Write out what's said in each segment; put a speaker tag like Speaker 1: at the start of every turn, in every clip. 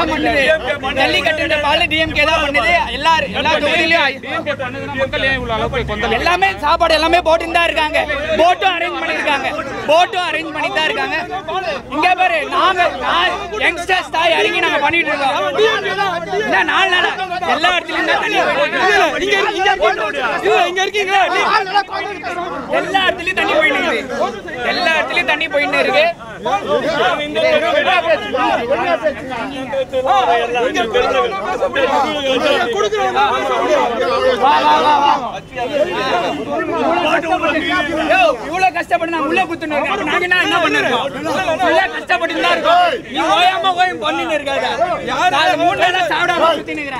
Speaker 1: தான் பண்ணுது ஜல்லிக்கட்டு பால் டிஎம்கே தான் பண்ணுது எல்லா எல்லா தொகுதியிலும்
Speaker 2: டிஎம்கே பண்ணுதுன்னா மக்கள் ஏன் இவ்வளவு அளவுக்கு கொந்தளிப்பு
Speaker 1: எல்லாமே சாப்பாடு எல்லாமே போட்டு தான் இருக்காங்க போட்டும் அரேஞ்ச் பண்ணிருக்காங்க போட்டும் அரேஞ்ச் பண்ணி தான் இருக்காங்க இங்க பாரு நாங்க யங்ஸ்டர்ஸ் தான் இறங்கி நாங்க பண்ணிட்டு இருக்கோம் இல்ல நாலு நாளா எல்லா இடத்துலயும் தான் தண்ணி போயிட்டு இருக்கு. இங்க இருக்கீங்களா எல்லா இடத்துலயும் தண்ணி போயிட்டு இருக்கு எல்லா இடத்துலயும் தண்ணி போயிட்டு இருக்கு வா வா வா வா யோ, இவ்வளவு கஷ்டப்பட்டு நான் உள்ள குத்துன்னு இருக்கேன். அப்ப நாங்க என்ன என்ன பண்ணிருக்கோம்? ஃபுல்லா கஷ்டப்பட்டு தான் இருக்கோம். நீ ஓயாம ஓயம் பண்ணின்னு இருக்காத. நான் மூணு நாளா சாப்பிடாம சுத்தின்னு இருக்கிறேன்.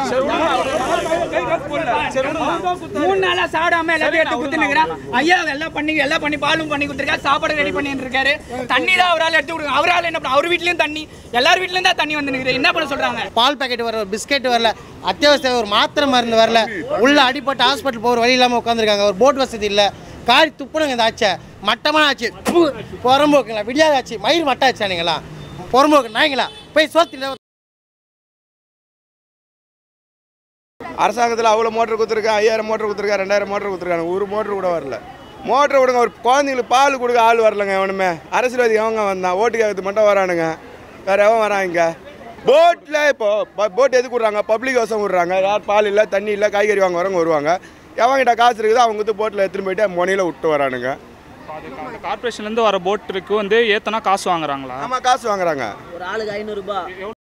Speaker 1: மூணு நாளா சாப்பிடாம எல்லாத்தையும் எடுத்து குத்துன்னு இருக்கிறேன். ஐயா எல்லாம் பண்ணி எல்லாம் பண்ணி பாலும் பண்ணி கொடுத்துருக்காரு சாப்பாடு ரெடி பண்ணிட்டு இருக்காரு தண்ணி தான் அவரால் எடுத்து கொடுங்க அவரால் என்ன பண்ண அவர் வீட்லயும் தண்ணி எல்லார் வீட்லயும் தான் தண்ணி வந்து நிக்குது. என்ன பண்ண சொல்றாங்க
Speaker 3: பால் பாக்கெட் வரல ஒரு பிஸ்கெட் வரல அத்தியாவசிய ஒரு மாத்திரை மருந்து வரல உள்ள அடிப்பட்டு ஹாஸ்பிட்டல் போகிற வழி இல்லாமல் உட்காந்துருக்காங்க ஒரு போட் வசதி இல்லை காரி துப்புனுங்க இந்த ஆச்சை மட்டமான ஆச்சு பு, புறம்போக்குங்களா விடியாத ஆச்சு மயிர் மட்ட ஆச்சானுங்களா புறம்போக்கு நாய்ங்களா போய் சோத்துல
Speaker 4: அரசாங்கத்தில் அவ்வளோ மோட்டர் கொடுத்துருக்கேன் ஐயாயிரம் மோட்டர் கொடுத்துருக்கேன் ரெண்டாயிரம் மோட்டர் கொடுத்துருக்காங்க ஒரு மோட்டர் கூட வரல மோட்டர் விடுங்க ஒரு குழந்தைங்களுக்கு பால் கொடுக்க ஆள் வரலங்க எவனுமே அரசியல்வாதி எவங்க வந்தான் ஓட்டு கேட்கறது மட்டும் வரானுங்க வேற எவன் வரான் இங்கே போட்டில் இப்போ போட் எதுக்கு விட்றாங்க பப்ளிக் வசம் விட்றாங்க யார் பால் இல்லை தண்ணி இல்லை காய்கறி வாங்க வரவங்க வருவாங்க எவங்கிட்ட காசு இருக்குதோ அவங்க வந்து போட்டில் எடுத்துன்னு போயிட்டு முனையில் விட்டு வரானுங்க
Speaker 2: அந்த கார்பரேஷன்ல இருந்து வர போட்டுக்கு வந்து ஏத்தனா காசு வாங்குறாங்களா
Speaker 4: ஆமாம் காசு வாங்குறாங்க
Speaker 5: ஒரு ஆளுக்கு ஐநூறுரூபா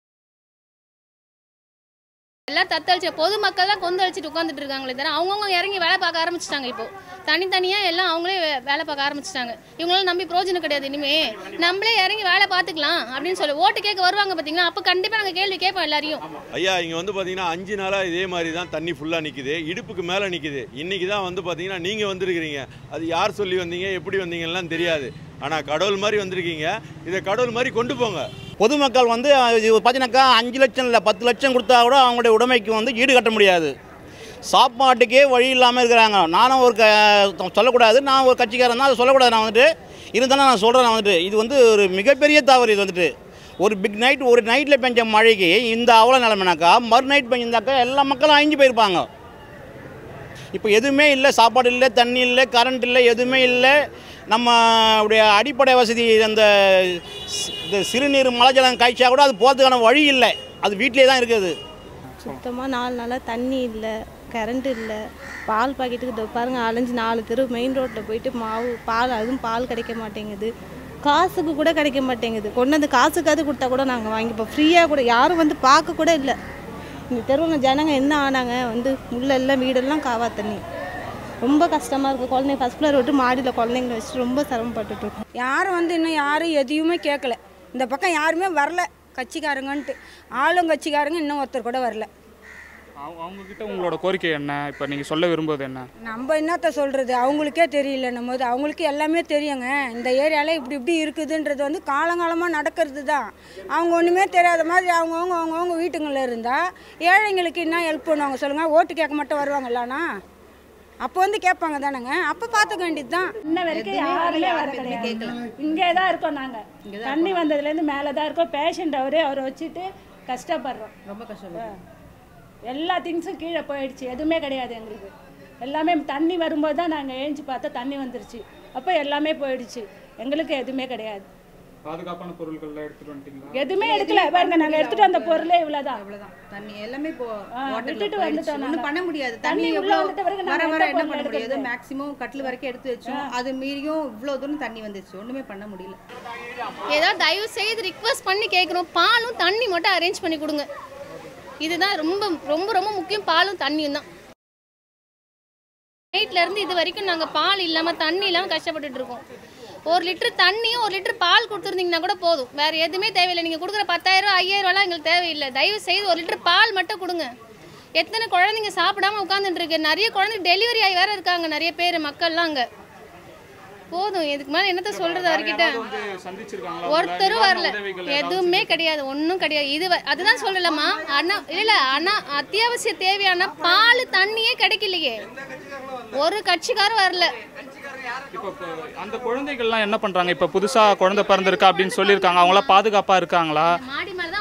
Speaker 6: எல்லாம் தத்தளிச்சு பொதுமக்கள் தான் கொந்தளிச்சுட்டு உட்காந்துட்டு இருக்காங்களே தவிர அவங்கவுங்க இறங்கி வேலை பார்க்க ஆரம்பிச்சிட்டாங்க இப்போ தனித்தனியாக எல்லாம் அவங்களே வே- வேலை பார்க்க ஆரம்பிச்சிட்டாங்க இவங்களால நம்பி பிரோஜனம் கிடையாது இனிமே நம்மளே இறங்கி வேலை பார்த்துக்கலாம் அப்படின்னு சொல்லி ஓட்டு கேட்க வருவாங்க பார்த்தீங்களா அப்போ கண்டிப்பாக நாங்கள் கேள்வி கேட்போம் எல்லாரையும்
Speaker 7: ஐயா இங்கே வந்து பார்த்தீங்கன்னா அஞ்சு நாளாக இதே மாதிரி தான் தண்ணி ஃபுல்லாக நிற்குது இடுப்புக்கு மேலே நிற்குது இன்றைக்கி தான் வந்து பார்த்தீங்கன்னா நீங்கள் வந்திருக்கிறீங்க அது யார் சொல்லி வந்தீங்க எப்படி வந்தீங்கலாம் தெரியாது ஆனால் கடவுள் மாதிரி வந்திருக்கீங்க இதை கடவுள் மாதிரி கொண்டு போங்க
Speaker 8: பொதுமக்கள் வந்து இது பார்த்தீங்கன்னாக்கா அஞ்சு லட்சம் இல்லை பத்து லட்சம் கொடுத்தா கூட அவங்களுடைய உடைமைக்கு வந்து ஈடு கட்ட முடியாது சாப்பாட்டுக்கே வழி இல்லாமல் இருக்கிறாங்க நானும் ஒரு க சொல்லக்கூடாது நான் ஒரு கட்சிக்காரன் தான் அதை சொல்லக்கூடாது நான் வந்துட்டு இருந்தாலும் நான் சொல்கிறேன் நான் வந்துட்டு இது வந்து ஒரு மிகப்பெரிய தவறு இது வந்துட்டு ஒரு பிக் நைட் ஒரு நைட்டில் பெஞ்ச மழைக்கு இந்த அவ்வளோ நிலைமைனாக்கா மறு நைட் பெஞ்சிருந்தாக்கா எல்லா மக்களும் அழிஞ்சு போயிருப்பாங்க இப்போ எதுவுமே இல்லை சாப்பாடு இல்லை தண்ணி இல்லை கரண்ட் இல்லை எதுவுமே இல்லை நம்ம உடைய அடிப்படை வசதி அந்த சி- இந்த சிறுநீர் மலைஜலம் காய்ச்சா கூட அது போகிறதுக்கான வழி இல்லை அது வீட்டிலே தான் இருக்குது
Speaker 9: சுத்தமாக நாலு நாளாக தண்ணி இல்லை கரண்ட் இல்லை பால் பாக்கெட்டுக்கு இதோ பாருங்க அலைஞ்சு நாலு தெரு மெயின் ரோட்டில் போயிட்டு மாவு பால் அதுவும் பால் கிடைக்க மாட்டேங்குது காசுக்கு கூட கிடைக்க மாட்டேங்குது கொண்டு வந்து காசுக்காவது கொடுத்தா கூட நாங்கள் வாங்கிப்போம் ஃப்ரீயாக கூட யாரும் வந்து பார்க்க கூட இல்லை இந்த தெருவில் ஜனங்க என்ன ஆனாங்க வந்து உள்ள எல்லாம் வீடெல்லாம் காவா தண்ணி ரொம்ப கஷ்டமாக இருக்குது குழந்தைங்க ஃபஸ்ட் ஃப்ளோர் விட்டு மாடியில் குழந்தைங்கள வச்சுட்டு ரொம்ப சிரமப்பட்டுட்டு இருக்கோம்
Speaker 10: யாரும் வந்து இன்னும் யாரும் எதையுமே கேட்கல இந்த பக்கம் யாருமே வரல கட்சிக்காரங்கன்ட்டு ஆளும் கட்சிக்காரங்க இன்னும் ஒருத்தர் கூட வரல
Speaker 2: அவங்க அவங்க கிட்ட உங்களோட கோரிக்கை என்ன இப்போ நீங்க சொல்ல விரும்புவது என்ன
Speaker 10: நம்ம என்னத்த சொல்கிறது அவங்களுக்கே தெரியல நம்ம இது அவங்களுக்கு எல்லாமே தெரியுங்க இந்த ஏரியாவில் இப்படி இப்படி இருக்குதுன்றது வந்து காலங்காலமாக நடக்கிறது தான் அவங்க ஒன்றுமே தெரியாத மாதிரி அவங்கவுங்க அவங்கவுங்க வீட்டுங்களில் இருந்தால் ஏழைங்களுக்கு என்ன ஹெல்ப் பண்ணுவாங்க சொல்லுங்கள் ஓட்டு கேட்க மட்டும் வருவாங்கல்லாண்ணா அப்போ வந்து கேட்பாங்க தானேங்க அப்போ பார்த்துக்க வேண்டியது தான்
Speaker 11: இன்ன வரைக்கும் யாருமே வர கிடையாது இங்கே தான் இருக்கோம் நாங்கள் தண்ணி வந்ததுலேருந்து மேலே தான் இருக்கோம் பேஷண்ட் அவரே அவரை வச்சுட்டு கஷ்டப்படுறோம் ரொம்ப கஷ்டப்படுறோம் எல்லா திங்ஸும் கீழே போயிடுச்சு எதுவுமே கிடையாது எங்களுக்கு எல்லாமே தண்ணி வரும்போது தான் நாங்கள் ஏஞ்சி பார்த்தா தண்ணி வந்துருச்சு அப்போ எல்லாமே போயிடுச்சு எங்களுக்கு எதுவுமே கிடையாது
Speaker 2: பாதுகாப்பான பொருட்கள்லாம் எடுத்துட்டு வந்துட்டீங்களா
Speaker 11: எதுவுமே எடுக்கல பாருங்க நாங்கள் எடுத்துட்டு வந்த பொருளே இவ்வளோதான்
Speaker 12: அவ்வளவுதான் தண்ணி எல்லாமே இப்போ
Speaker 11: ஆ,
Speaker 12: waterல
Speaker 11: விட்டுட்டு
Speaker 12: போயிடுச்சு.
Speaker 11: வந்துட்டோம்
Speaker 12: ஒண்ணும்
Speaker 11: நாங்க.
Speaker 12: பண்ண முடியாது
Speaker 11: தண்ணி
Speaker 12: தண்ணி
Speaker 11: உள்ள
Speaker 12: எவ்வளவு
Speaker 11: வந்துட்ட பிறகு
Speaker 12: வர
Speaker 11: நாங்க
Speaker 12: வர
Speaker 11: என்ன
Speaker 12: என்ன
Speaker 11: பொருள்
Speaker 12: பண்ண முடியாது
Speaker 11: எடுக்கிறது?
Speaker 12: மேக்ஸிமம் கட்டில் வரைக்கும் எடுத்து வச்சோம் அது மீறியும் இவ்வளோ தூரம் தண்ணி வந்துச்சு ஒண்ணுமே பண்ண முடியல
Speaker 6: ஏதாவது தயவு செய்து ரிக்வஸ்ட் பண்ணி கேட்குறோம் பாலும் தண்ணி மட்டும் அரேஞ்ச் பண்ணி கொடுங்க இதுதான் ரொம்ப ரொம்ப ரொம்ப முக்கியம் பாலும் தண்ணியும் தான் நைட்ல இருந்து இது வரைக்கும் நாங்கள் பால் இல்லாமல் தண்ணி இல்லாமல் கஷ்டப்பட்டுட்டு இருக்கோம் ஒரு லிட்டர் தண்ணியும் ஒரு லிட்டர் பால் கொடுத்துருந்தீங்கன்னா கூட போதும் வேற எதுவுமே தேவையில்லை நீங்கள் கொடுக்குற பத்தாயிரம் ஐயாயிரம் ரூபாலாம் எங்களுக்கு தேவையில்லை தயவு செய்து ஒரு லிட்டர் பால் மட்டும் கொடுங்க எத்தனை குழந்தைங்க சாப்பிடாம உட்காந்துட்டு இருக்கு நிறைய குழந்தை டெலிவரி ஆகி வேற இருக்காங்க நிறைய பேர் மக்கள்லாம் அங்கே போதும் இதுக்கு மேலே என்னத்த சொல்றது அவர்கிட்ட
Speaker 2: வந்து சந்திச்சிருக்காங்களா
Speaker 6: ஒருத்தரும்
Speaker 2: உங்களை?
Speaker 6: வரல
Speaker 2: நிவாரண உதவிகள் ஏதாவது
Speaker 6: எதுவுமே கிடையாது ஒன்றும் கிடையாது இது வ- அதுதான் சொல்லலாமா அண்ணா இல்ல அண்ணா அத்தியாவசிய தேவையான பால் தண்ணியே கிடைக்கலையே ஒரு கட்சிக்காரும் வரல
Speaker 2: இப்போ இப்போ அந்த குழந்தைகள்லாம் என்ன பண்றாங்க இப்போ புதுசா குழந்தை பிறந்திருக்கா அப்படின்னு சொல்லியிருக்காங்க அவங்களாம் பாதுகாப்பா இருக்காங்களா
Speaker 6: மாடி மேல தான்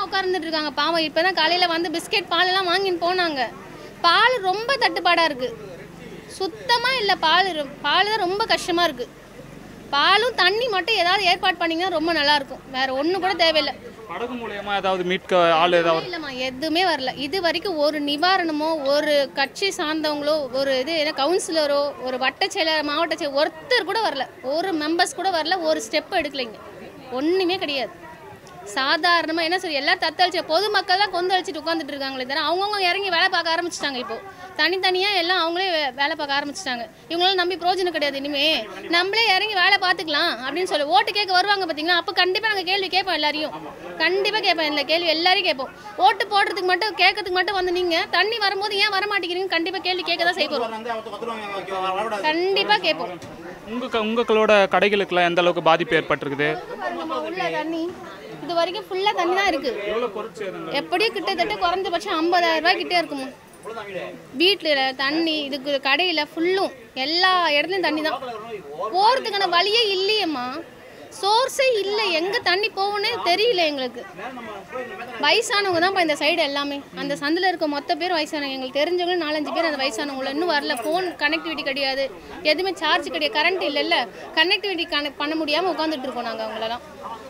Speaker 6: உட்கார்ந்துட்டு இருக்காங்க பாவம் இப்பதான் காலையில வந்து பிஸ்கெட் பால் எல்லாம் வாங்கின்னு போனாங்க பால் ரொம்ப தட்டுப்பாடா இருக்கு சுத்தமா இல்ல பால் ரொ- பால் தான் ரொம்ப கஷ்டமா இருக்கு பாலும் தண்ணி மட்டும் ஏதாவது ஏற்பாடு பண்ணீங்கன்னா ரொம்ப நல்லா இருக்கும் வேற ஒண்ணு கூட தேவையில்லை
Speaker 2: படகு மூலியமா ஏதாவது மீட்க ஆள் ஏதாவது
Speaker 6: இல்லைம்மா எதுவுமே வரல இது வரைக்கும் ஒரு நிவாரணமோ ஒரு கட்சி சார்ந்தவங்களோ ஒரு இது என்ன கவுன்சிலரோ ஒரு வட்ட செயலர் மாவட்ட செயலர் ஒருத்தர் கூட வரல ஒரு மெம்பர்ஸ் கூட வரல ஒரு ஸ்டெப் எடுக்கலைங்க ஒன்றுமே கிடையாது சாதாரணமாக என்ன சொல்லி எல்லாம் தத்தளிச்சு பொதுமக்கள் தான் கொந்தளிச்சிட்டு உட்காந்துட்டு இருக்காங்களே தவிர அவங்கவுங்க இறங்கி வேலை பார்க்க ஆரம்பிச்சிட்டாங்க இப்போ தனித்தனியாக எல்லாம் அவங்களே வே- வேலை பார்க்க ஆரம்பிச்சிட்டாங்க இவங்களால நம்பி பிரோஜனம் கிடையாது இனிமே நம்மளே இறங்கி வேலை பார்த்துக்கலாம் அப்படின்னு சொல்லி ஓட்டு கேட்க வருவாங்க பார்த்தீங்களா அப்போ கண்டிப்பாக நாங்கள் கேள்வி கேட்போம் எல்லாரையும் கண்டிப்பாக கேட்போம் இந்த கேள்வி எல்லாரையும் கேட்போம் ஓட்டு போடுறதுக்கு மட்டும் கேட்கறதுக்கு மட்டும் வந்து நீங்கள் தண்ணி வரும்போது ஏன் வர மாட்டேங்கிறீங்க கண்டிப்பாக கேள்வி கேட்க தான் செய்ய போகிறோம் கண்டிப்பாக கேட்போம்
Speaker 2: உங்க க- உங்களோட கடைகளுக்குலாம் எந்த அளவுக்கு பாதிப்பு ஏற்பட்டிருக்குது
Speaker 6: நம்ம உள்ள தண்ணி இது வரைக்கும் ஃபுல்லா தண்ணி தான் இருக்கு எப்படியும் கிட்டத்தட்ட குறைஞ்சபட்சம் ஐம்பதாயிரம் ரூபாய் கிட்டே இருக்குமா வீட்டில் தண்ணி இதுக்கு கடையில் ஃபுல்லும் எல்லா இடத்துலையும் தண்ணி தான் போகிறதுக்கான வழியே இல்லையேம்மா சோர்ஸே இல்லை எங்கே தண்ணி போகணுன்னே தெரியல எங்களுக்கு வயசானவங்க தான்ப்பா இந்த சைடு எல்லாமே அந்த சந்தில் இருக்க மொத்த பேர் வயசானவங்க எங்களுக்கு தெரிஞ்சவங்க நாலஞ்சு பேர் அந்த வயசானவங்கள இன்னும் வரல ஃபோன் கனெக்டிவிட்டி கிடையாது எதுவுமே சார்ஜ் கிடையாது கரண்ட் இல்லைல்ல கனெக்டிவிட்டி கனெக்ட் பண்ண முடியாமல் உட்காந்துட்டு இருக்கோம் நாங்கள் அவங்களெல்லாம்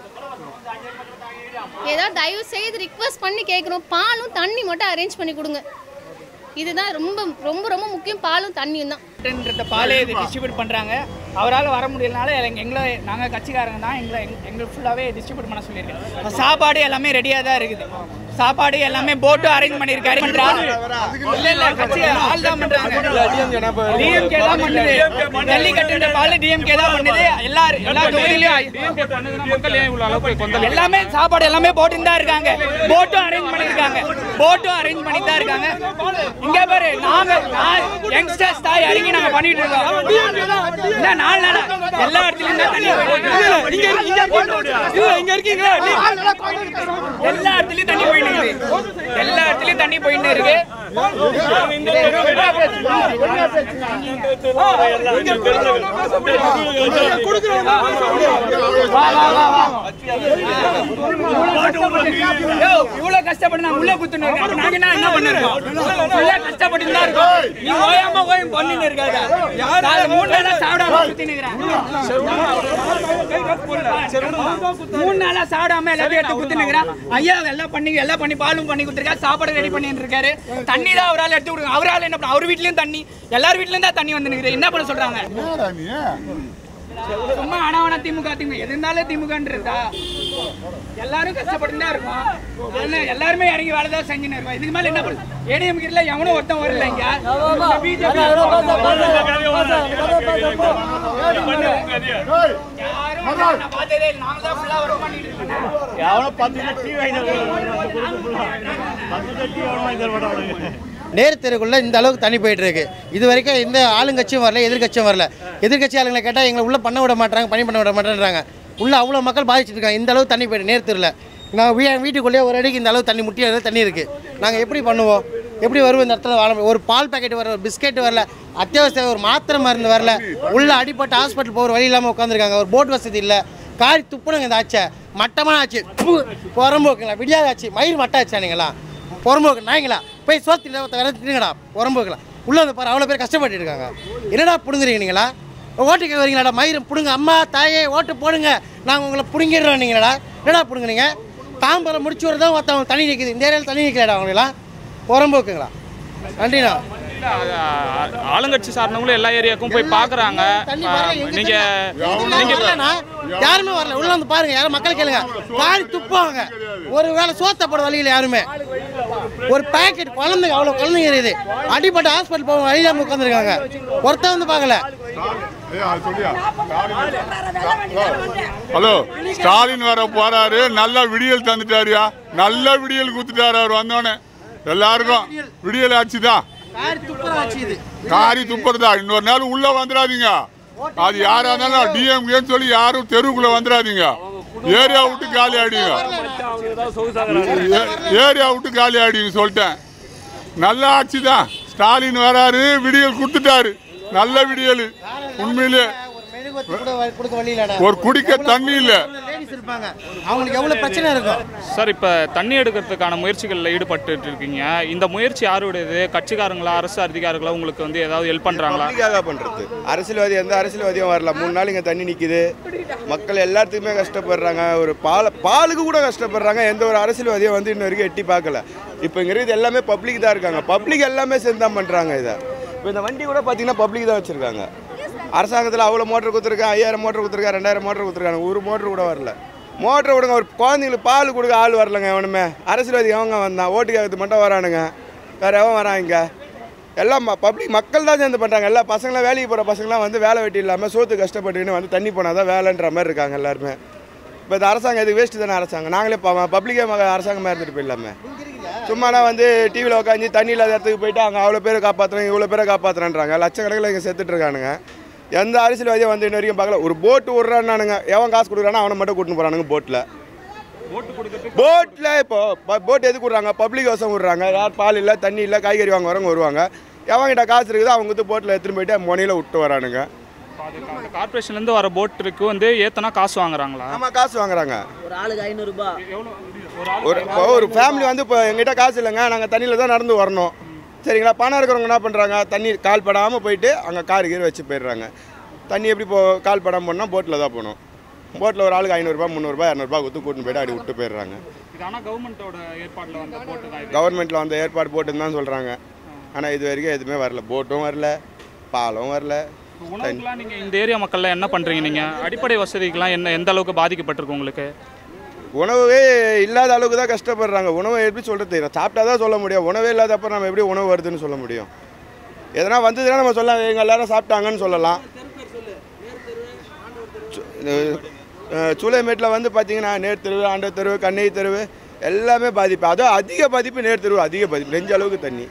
Speaker 6: ஏதாவது தயவு செய்து ரிக்வெஸ்ட் பண்ணி கேட்குறோம் பாலும் தண்ணி மட்டும் அரேஞ்ச் பண்ணி கொடுங்க இதுதான் ரொம்ப ரொம்ப ரொம்ப முக்கியம் பாலும் தண்ணியும் தான்
Speaker 1: ன்ற பாலே இது டிஸ்ட்ரிபியூட் பண்ணுறாங்க அவரால் வர முடியலனால எங்க- எங்களை நாங்கள் கட்சிக்காரங்க தான் எங்களை எங்க- எங்களுக்கு ஃபுல்லாகவே டிஸ்ட்ரிபியூட் பண்ண சொல்லியிருக்கேன் சாப்பாடு எல்லாமே ரெடியாக தான் இருக்குது சாப்பாடு எல்லாமே போட்டும் அரேஞ்ச் பண்ணியிருக்காரு இல்லை இல்லை கட்சி ஆள் தான் பண்ணுறாங்க டிஎம்கே தான் பண்ணுது ஜல்லிக்கட்டுன்ற பால் டிஎம்கே தான் பண்ணுது எல்லா எல்லா தொகுதியிலையும்
Speaker 2: மக்கள் ஏன் இவ்வளவு அளவுக்கு கொந்தளிப்பு
Speaker 1: எல்லாமே சாப்பாடு எல்லாமே போட்டு தான் இருக்காங்க போட்டும் அரேஞ்ச் பண்ணிருக்காங்க போட்டும் அரேஞ்ச் பண்ணி தான் இருக்காங்க இங்க பாரு நாங்க யங்ஸ்டர்ஸ் தான் இறங்கி நாங்க பண்ணிட்டு இருக்கோம் இல்ல நாலு நாளா எல்லா இடத்துலயும் தான் தண்ணி போயிட்டு இருக்கு. இங்க இருக்கீங்களா எல்லா இடத்துலயும் தண்ணி போயிட்டு இருக்கு எல்லா இடத்துலயும் தண்ணி போயிட்டு இருக்கு யோ, இவ்வளவு கஷ்டப்பட்டு நான் உள்ள குத்துன்னு இருக்கேன். அப்ப நாங்க என்ன என்ன பண்ணிருக்கோம்? உள்ள கஷ்டப்பட்டு தான் இருக்கோம். நீ ஓயாம ஓயம் பண்ணின்னு இருக்காத. நான் மூணு நாளா சாப்பிடாம சுத்தின்னு இருக்கிறேன். மூணு நாளா சாப்பிடாம எல்லாத்தையும் எடுத்து குத்துன்னு இருக்கிறேன். ஐயா எல்லாம் பண்ணி எல்லாம் பண்ணி பாலும் பண்ணி கொடுத்துருக்காரு சாப்பாடு ரெடி பண்ணிட்டு இருக்காரு தண்ணி தான் அவரால் எடுத்து கொடுங்க அவரால் என்ன பண்ண அவர் வீட்லயும் தண்ணி எல்லார் வீட்லயும் தான் தண்ணி வந்து நிக்குது. என்ன பண்ண சொல்றாங்க சும்மா ஆனவன திமுக திமுக எது இருந்தாலும் திமுகன்றதா எல்லாரும் கஷ்டப்பட்டு தான் இருக்கோம் என்ன எல்லாருமே இறங்கி வேலை தான் செஞ்சுன்னு இருக்கோம் இதுக்கு மேல என்ன பண்ண ஏடிஎம் கிட்ட எவனும் ஒருத்தன் வரல இங்க பிஜேபி யாரும் நான் பார்த்ததே இல்லை நாங்க தான் ஃபுல்லா ஒர்க் பண்ணிட்டு இருக்கோம்
Speaker 3: நேர் தெருக்குள்ள இந்த அளவுக்கு தண்ணி போயிட்டு இருக்கு இது வரைக்கும் எந்த ஆளுங்கட்சியும் வரல எதிர்க்கட்சியும் வரல எதிர்க்கட்சி ஆளுங்களை கேட்டால் எங்களை உள்ள பண்ண விட மாட்டாங்க பணி பண்ண விட மாட்டேன்றாங்க உள்ள அவ்வளோ மக்கள் பாதிச்சிட்டு இருக்காங்க இந்த அளவுக்கு தண்ணி போயிட்டு நேர் தெருவில் நான் வீ வீட்டுக்குள்ளேயே ஒரு அடிக்கு இந்த அளவு தண்ணி முட்டி அளவு தண்ணி இருக்குது நாங்கள் எப்படி பண்ணுவோம் எப்படி வருவோம் இந்த இடத்துல வாழ முடியும்? ஒரு பால் பாக்கெட் வரல ஒரு பிஸ்கெட் வரல அத்தியாவசிய ஒரு மாத்திரை மருந்து வரல உள்ள அடிப்பட்டு ஹாஸ்பிட்டல் போகிற வழி இல்லாமல் உட்காந்துருக்காங்க ஒரு போட் வசதி இல்லை காரி துப்புனுங்க இந்த ஆச்சை மட்டமான ஆச்சு புறம்போக்குங்களா விடியாத ஆச்சு மயிர் மட்ட ஆச்சானுங்களா புறம்போக்கு நாய்ங்களா போய் சோத்து வேற தின்னுங்கடா புறம்போக்குலாம் உள்ள வந்து பாரு அவ்வளோ பேர் கஷ்டப்பட்டு இருக்காங்க என்னடா பிடுங்குறீங்க நீங்களா ஓட்டுக்கு வரீங்களாடா மயிர் பிடுங்க அம்மா தாயே ஓட்டு போடுங்க நாங்கள் உங்களை பிடுங்கிடுறோம் நீங்களா என்னடா பிடுங்குறீங்க தாம்பரம் முடிச்சு வரதான் ஒருத்தவங்க தண்ணி நிற்குது இந்த ஏரியாவில் தண்ணி நிற்கலடா அவங்களா புறம்போக்குங்களா நன்றிண்ணா
Speaker 2: இல்ல, அது, ஆ- ஆளுங்கட்சி சார்ந்தவங்களும் எல்லா ஏரியாவுக்கும் போய் பாக்குறாங்க
Speaker 3: தண்ணி
Speaker 2: ஆ,
Speaker 3: வரல, எங்க
Speaker 2: நீங்க
Speaker 3: தண்ணி
Speaker 2: நீங்க
Speaker 3: வரலண்ணா, யாருமே வரல உள்ள வந்து பாருங்க யாரும் மக்கள் கேளுங்க காரி துப்பாங்க ஒரு வேளை சோத்தப்பட வழியில் யாருமே ஒரு பாக்கெட் குழந்தைங்க அவ்வளோ குழந்தைங்க இருக்குது அடிப்பட்ட ஹாஸ்பிட்டல் போக வழியில உட்காந்துருக்காங்க ஒருத்தன் வந்து பார்க்கல
Speaker 5: ஹலோ ஸ்டாலின் வர போறாரு நல்ல விடியல் தந்துட்டாருயா நல்ல விடியல் குத்துட்டாரு அவர் வந்தோடனே எல்லாருக்கும் விடியல் ஆச்சு தான்
Speaker 3: காரி துப்புறாச்சு இது
Speaker 5: காரி துப்புறதா இன்னொரு நாள் உள்ள வந்துடாதீங்க அது யாரா இருந்தாலும் டிஎம்கேன்னு சொல்லி யாரும் தெருவுக்குள்ள வந்துடாதீங்க ஏரியா விட்டு காலி ஆடிங்க ஏ- ஏரியா விட்டு காலி ஆடிங்க சொல்லிட்டேன் நல்ல ஆட்சி தான் ஸ்டாலின் வராரு விடியல் கொடுத்துட்டாரு நல்ல விடியல் உண்மையிலே
Speaker 3: ஊதுபத்தி கூட வ- கொடுக்க வழி இல்லடா
Speaker 5: ஒரு குடிக்க தண்ணி இல்ல
Speaker 3: லேடிஸ் இருப்பாங்க அவங்களுக்கு எவ்வளவு பிரச்சனை இருக்கும்
Speaker 2: சார் இப்போ தண்ணி எடுக்கிறதுக்கான முயற்சிகளில் ஈடுபட்டு இருக்கீங்க இந்த முயற்சி யாருடையது கட்சிக்காரங்களா அரசு அதிகாரிகளா உங்களுக்கு வந்து ஏதாவது ஹெல்ப் பண்ணுறாங்களா
Speaker 4: பப்ளிக்காக பண்ணுறது அரசியல்வாதி எந்த அரசியல்வாதியும் வரல மூணு நாள் இங்கே தண்ணி நிற்கிது மக்கள் எல்லாத்துக்குமே கஷ்டப்படுறாங்க ஒரு பால் பாலுக்கு கூட கஷ்டப்படுறாங்க எந்த ஒரு அரசியல்வாதியும் வந்து இன்ன வரைக்கும் எட்டி பார்க்கல இப்போ இங்கே இருக்கிறது எல்லாமே பப்ளிக் தான் இருக்காங்க பப்ளிக் எல்லாமே சேர்ந்து தான் பண்ணுறாங்க இதை இப்போ இந்த வண்டி கூட பார்த்தீங்கன்னா பப்ளிக் தான் வச்சுருக்காங்க அரசாங்கத்தில் அவ்வளோ மோட்டர் கொடுத்துருக்கேன் ஐயாயிரம் மோட்டர் கொடுத்துருக்கேன் ரெண்டாயிரம் மோட்டர் கொடுத்துருக்காங்க ஒரு மோட்டர் கூட வரல மோட்டர் விடுங்க ஒரு குழந்தைங்களுக்கு பால் கொடுக்க ஆள் வரலங்க எவனுமே அரசியல்வாதி எவங்க வந்தான் ஓட்டு கேட்கறது மட்டும் வரானுங்க வேற எவன் வரான் இங்கே எல்லாம் பப்ளிக் மக்கள் தான் சேர்ந்து பண்ணுறாங்க எல்லா பசங்களாம் வேலைக்கு போகிற பசங்களாம் வந்து வேலை வெட்டி இல்லாமல் சோத்து கஷ்டப்பட்டுக்கின்னு வந்து தண்ணி போனால் தான் வேலைன்ற மாதிரி இருக்காங்க எல்லாருமே இப்போ இந்த அரசாங்கம் இது வேஸ்ட்டு தானே அரசாங்கம் நாங்களே பப்ளிக்கே அரசாங்கமாக இருந்துட்டு போயிடலாமே சும்மானா வந்து டிவியில் உட்காந்து தண்ணி இல்லாத இடத்துக்கு போயிட்டு அங்கே அவ்வளோ பேரை காப்பாற்றுறேன் இவ்வளோ பேரை காப்பாற்றுறேன்றாங்க லட்சக்கணக்கில் இங்கே செத்துட்டு இருக்கானுங்க எந்த அரசியல்வாதியும் வந்து இன்ன வரைக்கும் பார்க்கல ஒரு போட்டு விட்றானுங்க எவன் காசு கொடுக்குறானோ அவனை மட்டும் கூட்டின்னு போகிறானுங்க போட்டில் போட்டில் இப்போ போட் எதுக்கு விட்றாங்க பப்ளிக் வசம் விட்றாங்க யார் பால் இல்லை தண்ணி இல்லை காய்கறி வாங்க வரவங்க வருவாங்க எவங்கிட்ட காசு இருக்குதோ அவங்க வந்து போட்டில் எடுத்துன்னு போயிட்டு முனையில் விட்டு வரானுங்க
Speaker 2: அந்த கார்பரேஷன்லேருந்து வர போட்டுக்கு வந்து ஏத்தனா காசு வாங்குறாங்களா
Speaker 4: ஆமாம் காசு வாங்குறாங்க
Speaker 13: ஒரு ஆளுக்கு ஐநூறுரூபா
Speaker 4: ஒரு இப்போ ஒரு ஃபேமிலி வந்து இப்போ எங்கிட்ட காசு இல்லைங்க நாங்கள் தண்ணியில் தான் நடந்து வரணும் சரிங்களா பணம் இருக்கிறவங்க என்ன பண்ணுறாங்க தண்ணி கால் படாமல் போயிட்டு அங்கே கார் கீர் வச்சு போயிடுறாங்க தண்ணி எப்படி போ கால் படாமல் போனால் போட்டில் தான் போகணும் போட்டில் ஒரு ஆளுக்கு ஐநூறுரூபா முந்நூறுபா இரநூறுபா கொடுத்து கூட்டின்னு போயிட்டு அப்படி விட்டு போயிடுறாங்க
Speaker 2: இது ஆனால் கவர்மெண்ட்டோட ஏற்பாட்டில் வந்த போட்டு தான் இது
Speaker 4: கவர்மெண்ட்டில் வந்து ஏற்பாடு போட்டுன்னு தான் சொல்கிறாங்க ஆனால் இது வரைக்கும் எதுவுமே வரல போட்டும் வரல பாலும் வரல தண்ணி
Speaker 2: உணவுக்குலாம் நீங்கள் இந்த ஏரியா மக்கள்லாம் என்ன பண்ணுறீங்க நீங்கள் அடிப்படை வசதிக்கெலாம் என்ன எந்த அளவுக்கு பாதிக்கப்பட்டிருக்கு உங்களுக்கு
Speaker 4: உணவே இல்லாத அளவுக்கு தான் கஷ்டப்படுறாங்க உணவை எப்படி சொல்கிறது சாப்பிட்டா தான் சொல்ல முடியும் உணவே இல்லாதப்ப நம்ம எப்படி உணவு வருதுன்னு சொல்ல முடியும் எதனா வந்ததுன்னா நம்ம சொல்லலாம் எங்கள் எல்லாரும் சாப்பிட்டாங்கன்னு சொல்லலாம் சு- இது, அஹ், சூளைமேட்டில் வந்து பார்த்தீங்கன்னா நேர் தெருவு ஆண்டவர் தெருவு கண்ணை தெருவு எல்லாமே பாதிப்பு அதுவும் அதிக பாதிப்பு நேர் தெருவு அதிக பாதிப்பு நெஞ்ச அளவுக்கு தண்ணி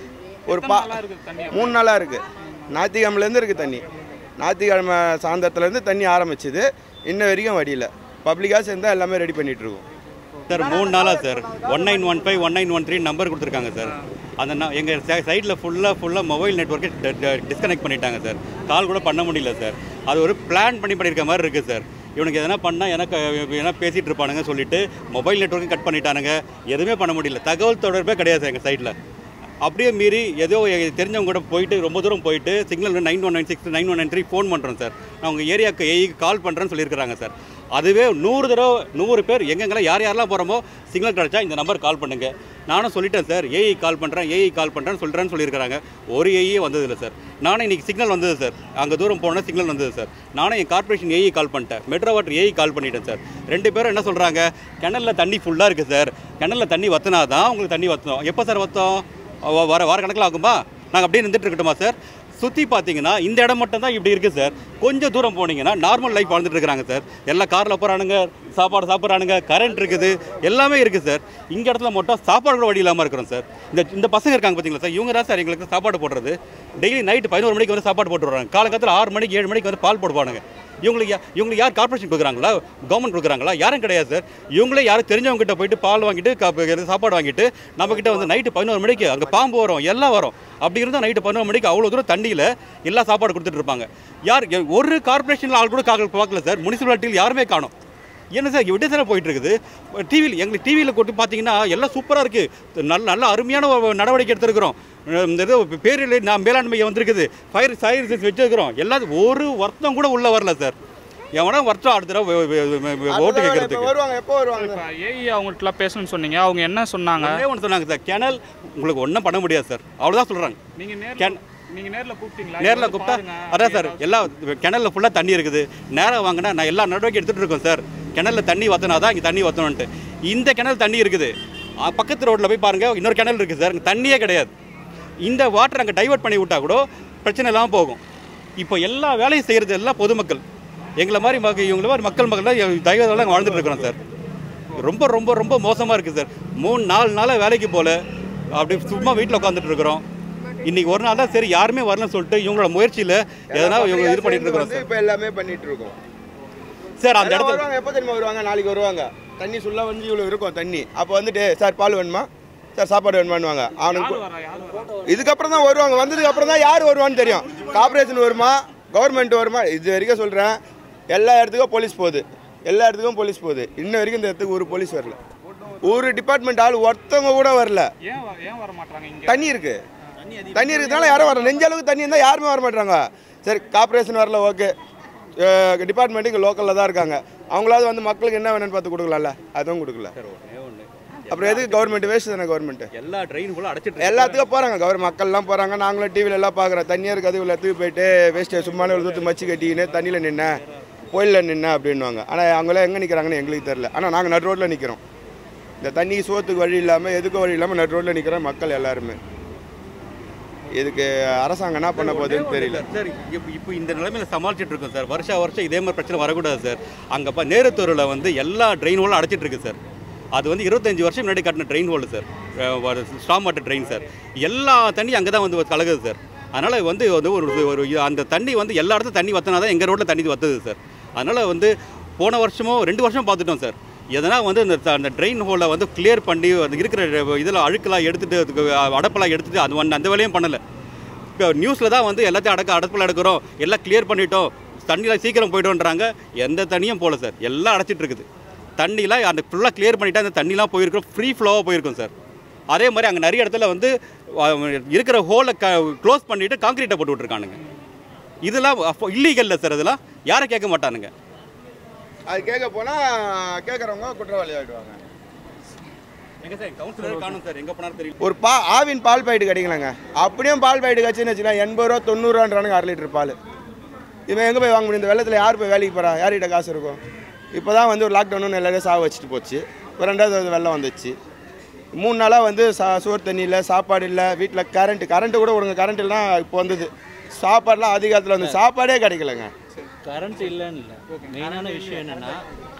Speaker 4: ஒரு பா மூணு நாளாக இருக்குது ஞாயிற்றுக்கிழமைலேருந்து இருக்குது தண்ணி ஞாயிற்றுக்கிழமை சாயந்தரத்துலேருந்து தண்ணி ஆரம்பிச்சுது இன்ன வரைக்கும் வடியில் பப்ளிக்காக சேர்ந்தா எல்லாமே ரெடி பண்ணிட்டு இருக்கோம்
Speaker 14: சார் மூணு நாளாக sir one nine one five one nine one three number கொடுத்துருக்காங்க சார் அந்த ந- எங்கள் சைடில் ஃபுல்லாக ஃபுல்லாக மொபைல் நெட்ஒர்க்கை டிஸ்கனெக்ட் பண்ணிட்டாங்க சார் கால் கூட பண்ண முடியல சார் அது ஒரு பிளான் பண்ணி பண்ணியிருக்க மாதிரி இருக்குது சார் இவனுக்கு எதனா பண்ணால் எனக்கு எதனா பேசிகிட்டு இருப்பானுங்க சொல்லிட்டு மொபைல் நெட்ஒர்க்கும் கட் பண்ணிட்டானுங்க எதுவுமே பண்ண முடியல தகவல் தொடர்பே கிடையாது சார் எங்கள் சைடில் அப்படியே மீறி ஏதோ எ- தெரிஞ்சவங்க கூட போயிட்டு ரொம்ப தூரம் போயிட்டு signal nine one nine six nine one nine three phone பண்ணுறோம் சார் நான் உங்கள் ஏரியாவுக்கு ஏஐக்கு கால் பண்ணுறேன்னு சொல்லியிருக்கிறாங்க சார் அதுவே நூறு தடவை நூறு பேர் எங்கெங்கெல்லாம் யார் யாரெல்லாம் போகிறோமோ சிக்னல் கிடச்சா இந்த நம்பர் கால் பண்ணுங்க நானும் சொல்லிட்டேன் சார் ஏஐ கால் பண்ணுறேன் ஏஐ கால் பண்ணுறேன்னு சொல்கிறேன்னு சொல்லியிருக்கிறாங்க ஒரு ஏஐயே வந்ததில்லை சார் நானும் இன்றைக்கி சிக்னல் வந்தது சார் அங்கே தூரம் போனால் சிக்னல் வந்தது சார் நானும் என் கார்ப்பரேஷன் ஏஐ கால் பண்ணிட்டேன் மெட்ரோ வாட்டர் ஏஐ கால் பண்ணிட்டேன் சார் ரெண்டு பேரும் என்ன சொல்கிறாங்க கிணல்ல தண்ணி ஃபுல்லாக இருக்குது சார் கிணல்ல தண்ணி வற்றினா தான் உங்களுக்கு தண்ணி வற்றணும் எப்போ சார் வற்றோம் வ- வர வார கணக்கில் ஆகுமா நாங்கள் அப்படியே நின்றுட்டு இருக்கட்டுமா சார் சுற்றி பார்த்தீங்கன்னா இந்த இடம் மட்டும் தான் இப்படி இருக்குது சார் கொஞ்சம் தூரம் போனீங்கன்னா நார்மல் லைஃப் வாழ்ந்துட்டு இருக்கிறாங்க சார் எல்லாம் காரில் போகிறானுங்க சாப்பாடு சாப்பிட்றானுங்க கரண்ட் இருக்குது எல்லாமே இருக்குது சார் இங்கே இடத்துல மட்டும் சாப்பாடு கூட வழி இல்லாமல் இருக்கிறோம் சார் இந்த இந்த பசங்க இருக்காங்க பார்த்தீங்களா சார் இவங்க தான் சார் எங்களுக்கு சாப்பாடு போடுறது டெய்லி நைட்டு பதினோரு மணிக்கு வந்து சாப்பாடு போட்டு வராங்க காலகட்டத்தில் ஆறு மணிக்கு ஏழு மணிக்கு வந்து பால் போடுவானுங்க இவங்களுக்கு யா- இவங்களுக்கு யார் கார்ப்பரேஷன் கொடுக்குறாங்களா கவர்மெண்ட் கொடுக்குறாங்களா யாரும் கிடையாது சார் இவங்களே யாரும் தெரிஞ்சவங்க கிட்ட போயிட்டு பால் வாங்கிட்டு கா- சாப்பாடு வாங்கிட்டு நம்ம கிட்ட வந்து நைட்டு பதினோரு மணிக்கு அங்கே பாம்பு வரும் எல்லாம் வரும் அப்படி இருந்தால் நைட்டு பதினோரு மணிக்கு அவ்வளோ தூரம் தண்ணியில் எல்லா சாப்பாடு கொடுத்துட்டு இருப்பாங்க யார் எ- ஒரு கார்ப்பரேஷனில் ஆள் கூட காக்கல் பார்க்கல சார் முனிசிபாலிட்டியில் யாருமே காணும் என்ன சார் விட்டு சார் போயிட்டு இருக்குது டிவியில் எங்களுக்கு டிவியில் கொண்டு பார்த்தீங்கன்னா எல்லாம் சூப்பராக இருக்குது நல்ல நல்ல அருமையான ஒரு நடவடிக்கை எடுத்திருக்கிறோம் இந்த இது பேரில் நான் மேலாண்மை வந்திருக்குது ஃபயர் ஃபயர் வச்சிருக்கிறோம் எல்லாத்தையும் ஒரு வருத்தம் கூட உள்ளே வரல சார் எவனா வருத்தம் அடுத்த தடவை வே- வே- வே- வே- ஓட்டு கேட்கறதுக்கு
Speaker 4: வருவாங்க எப்போ வருவாங்க
Speaker 2: இப்போ ஏஐ அவங்கள்ட்டலாம் பேசணும்னு சொன்னீங்க அவங்க என்ன சொன்னாங்க
Speaker 14: ஒன்றே ஒன்று சொன்னாங்க சார் கிணல் உங்களுக்கு ஒன்றும் பண்ண முடியாது சார் அவ்வளோதான் சொல்கிறாங்க
Speaker 2: நீங்கள் நேரில்
Speaker 14: கேன்
Speaker 2: நீங்கள் நேரில் கூப்பிட்டீங்களா
Speaker 14: நேரில்
Speaker 2: வந்து
Speaker 14: கூப்பிட்டா
Speaker 2: பாருங்க.
Speaker 14: அதான் சார் எல்லா கிணல்ல ஃபுல்லாக தண்ணி இருக்குது நேரம் வாங்கினா நான் எல்லா நடவடிக்கை எடுத்துகிட்டு இருக்கோம் சார் கிணல்ல தண்ணி வற்றினா தான் இங்கே தண்ணி வற்றணுன்ட்டு இந்த கிணல் தண்ணி இருக்குது அ, பக்கத்து ரோட்டில் போய் பாருங்கள் இன்னொரு கிணல் இருக்குது சார் இங்க தண்ணியே கிடையாது இந்த வாட்டர் அங்கே டைவர்ட் பண்ணி விட்டா கூட பிரச்சனை இல்லாமல் போகும் இப்போ எல்லா வேலையும் செய்கிறது எல்லாம் பொதுமக்கள் எங்களை மாதிரி மக்க இவங்கள மாதிரி மக்கள் மக்கள் தான் தயவுதெல்லாம் வாழ்ந்துட்டு இருக்கிறோம் சார் ரொம்ப ரொம்ப ரொம்ப மோசமாக இருக்குது சார் மூணு நாலு நாளாக வேலைக்கு போகல அப்படி சும்மா வீட்டில் உட்காந்துட்டு இருக்கிறோம் இன்னைக்கு ஒரு நாள் தான் சரி யாருமே வரலன்னு சொல்லிட்டு இவங்களோட முயற்சியில் எதனா இவங்க இது பண்ணிட்டு இருக்கிறோம் சார்
Speaker 4: இப்போ எல்லாமே பண்ணிட்டு இருக்கோம்
Speaker 14: சார் அந்த
Speaker 4: எல்லாம்
Speaker 14: இடத்துல
Speaker 4: வருவாங்க எப்போ தெரியுமா வருவாங்க நாளைக்கு வருவாங்க தண்ணி சுல்லா வந்து இவ்வளோ இருக்கும் தண்ணி அப்போ வந்துட்டு சார் பால் வேணுமா சார் சாப்பாடு வேணுமான்னுவாங்க அவனுக்கு இதுக்கப்புறம் தான் வருவாங்க வந்ததுக்கு அப்புறம் தான் யார் வருவான்னு தெரியும் கார்பரேஷன் வருமா கவர்மெண்ட் வருமா இது வரைக்கும் சொல்கிறேன் எல்லா இடத்துக்கும் போலீஸ் போகுது எல்லா இடத்துக்கும் போலீஸ் போகுது இன்ன வரைக்கும் இந்த இடத்துக்கு ஒரு போலீஸ் வரல ஒரு டிபார்ட்மெண்ட் ஆள் ஒருத்தவங்க கூட வரல
Speaker 2: ஏன் வ- ஏன் வர மாட்டாங்க இங்க
Speaker 4: தண்ணி இருக்கு தண்ணி இருக்கிறதுனால யாரும் வரல நெஞ்ச அளவுக்கு தண்ணி இருந்தால் யாருமே வர மாட்டாங்க சரி கார்பரேஷன் வரல ஓகே டிபார்ட்மெண்ட் இங்கே லோக்கலில் தான் இருக்காங்க அவங்களாவது வந்து மக்களுக்கு என்ன வேணும்னு பார்த்து கொடுக்கலாம்ல அதுவும் கொடுக்கல அப்புறம் எதுக்கு கவர்மெண்ட் வேஸ்ட் தானே கவர்மெண்ட்
Speaker 14: எல்லா ட்ரெயின் ஃபுல்லாக அடைச்சிட்டு
Speaker 4: எல்லாத்துக்கும் போகிறாங்க கவர் மக்கள்லாம் போகிறாங்க நாங்களும் டிவியில் எல்லாம் பார்க்குறோம் தண்ணியாக இருக்காது இவ்வளோ இடத்துக்கு போயிட்டு வேஸ்ட்டு சும்மானே ஒரு தூத்து மச்சு கட்டிக்கின்னு தண்ணியில் நின்னேன் கோயிலில் நின்னேன் அப்படின்வாங்க ஆனால் அவங்களாம் எங்கே நிற்கிறாங்கன்னு எங்களுக்கு தெரில ஆனால் நாங்கள் நடு ரோட்டில் நிற்கிறோம் இந்த தண்ணி சோத்துக்கு வழி இல்லாமல் எதுக்கும் வழி இல்லாமல் நடு ரோட்டில் நிற்கிறோம் மக்கள் எல்லாருமே இதுக்கு அரசாங்கம் என்ன பண்ண போகுதுன்னு தெரியல
Speaker 14: சார் இப்போ இப்போ இந்த நிலைமையில சமாளிச்சிட்டு இருக்கோம் சார் வருஷா வருஷம் இதே மாதிரி பிரச்சனை வரக்கூடாது சார் அங்கே இப்போ நேருத்தூரில் வந்து எல்லா ட்ரெயின் ஹோலும் அடைச்சிட்டு இருக்கு சார் அது வந்து இருபத்தஞ்சி வருஷம் முன்னாடி கட்டின drain hole sir storm water drain sir எல்லா தண்ணி அங்கே தான் வந்து கலகுது சார் அதனால் வந்து வந்து ஒரு ஒரு இது- அந்த தண்ணி வந்து எல்லா இடத்துல தண்ணி வத்தினா தான் எங்கள் ரோட்டில் தண்ணி வத்துது சார் அதனால் வந்து போன வருஷமோ ரெண்டு வருஷம் பார்த்துட்டோம் சார் எதனா வந்து இந்த த- அந்த ட்ரெயின் ஹோலை வந்து கிளியர் பண்ணி அது இருக்கிற இதில் அழுக்கெல்லாம் எடுத்துட்டு அதுக்கு அடப்பெல்லாம் எடுத்துட்டு அது வந்து அந்த வேலையும் பண்ணலை இப்போ நியூஸில் தான் வந்து எல்லாத்தையும் அடக்க அடப்பில் எடுக்கிறோம் எல்லாம் கிளியர் பண்ணிட்டோம் தண்ணியில் சீக்கிரம் போய்ட்டோன்றாங்க எந்த தண்ணியும் போகல சார் எல்லாம் அடைச்சிட்டு இருக்குது தண்ணிலாம் அந்த ஃபுல்லாக கிளியர் பண்ணிட்டா அந்த தண்ணிலாம் போயிருக்கும் ஃப்ரீ ஃப்ளோவாக போயிருக்கும் சார் அதே மாதிரி அங்கே நிறைய இடத்துல வந்து அஹ், இருக்கிற ஹோலை க க்ளோஸ் பண்ணிவிட்டு காங்கிரீட்டை போட்டு விட்ருக்கானுங்க இதெல்லாம் இல்லீகல்ல சார் இதெல்லாம் யாரும் கேட்க மாட்டானுங்க
Speaker 4: அது கேட்க போனால் கேட்குறவங்க குற்றவாளி ஆகிடுவாங்க
Speaker 14: எங்க சார் கவுன்சிலர் காணும் சார் எங்கே போனாலும் தெரியல
Speaker 4: ஒரு பா ஆவின் பால் பாக்கெட் கிடைக்கலங்க அப்படியும் பால் பாக்கெட் கட்சின்னு வச்சுக்கலாம் எண்பது ரூபா தொண்ணூறுவான்றானுங்க அரை லிட்டர் பால் இவன் எங்கே போய் வாங்க முடியும் இந்த வெள்ளத்தில் யார் போய் வேலைக்கு போகிறா யார்கிட்ட காசு இருக்கும் இப்போ தான் வந்து ஒரு லாக்டவுன் எல்லாரையும் சாக வச்சுட்டு போச்சு இப்போ ரெண்டாவது வந்து வெள்ளம் வந்துச்சு மூணு நாளாக வந்து சா சோறு தண்ணி இல்லை சாப்பாடு இல்லை வீட்டில் கரண்ட் கரண்ட்டு கூட விடுங்க கரண்ட் இல்லைனா இப்போ வந்தது சாப்பாடுலாம் அதிகாலத்தில் வந்து சாப்பாடே கிடைக்கலங்க
Speaker 13: கரண்ட் இல்லைன்னு இல்லை மெயினான விஷயம் என்னென்னா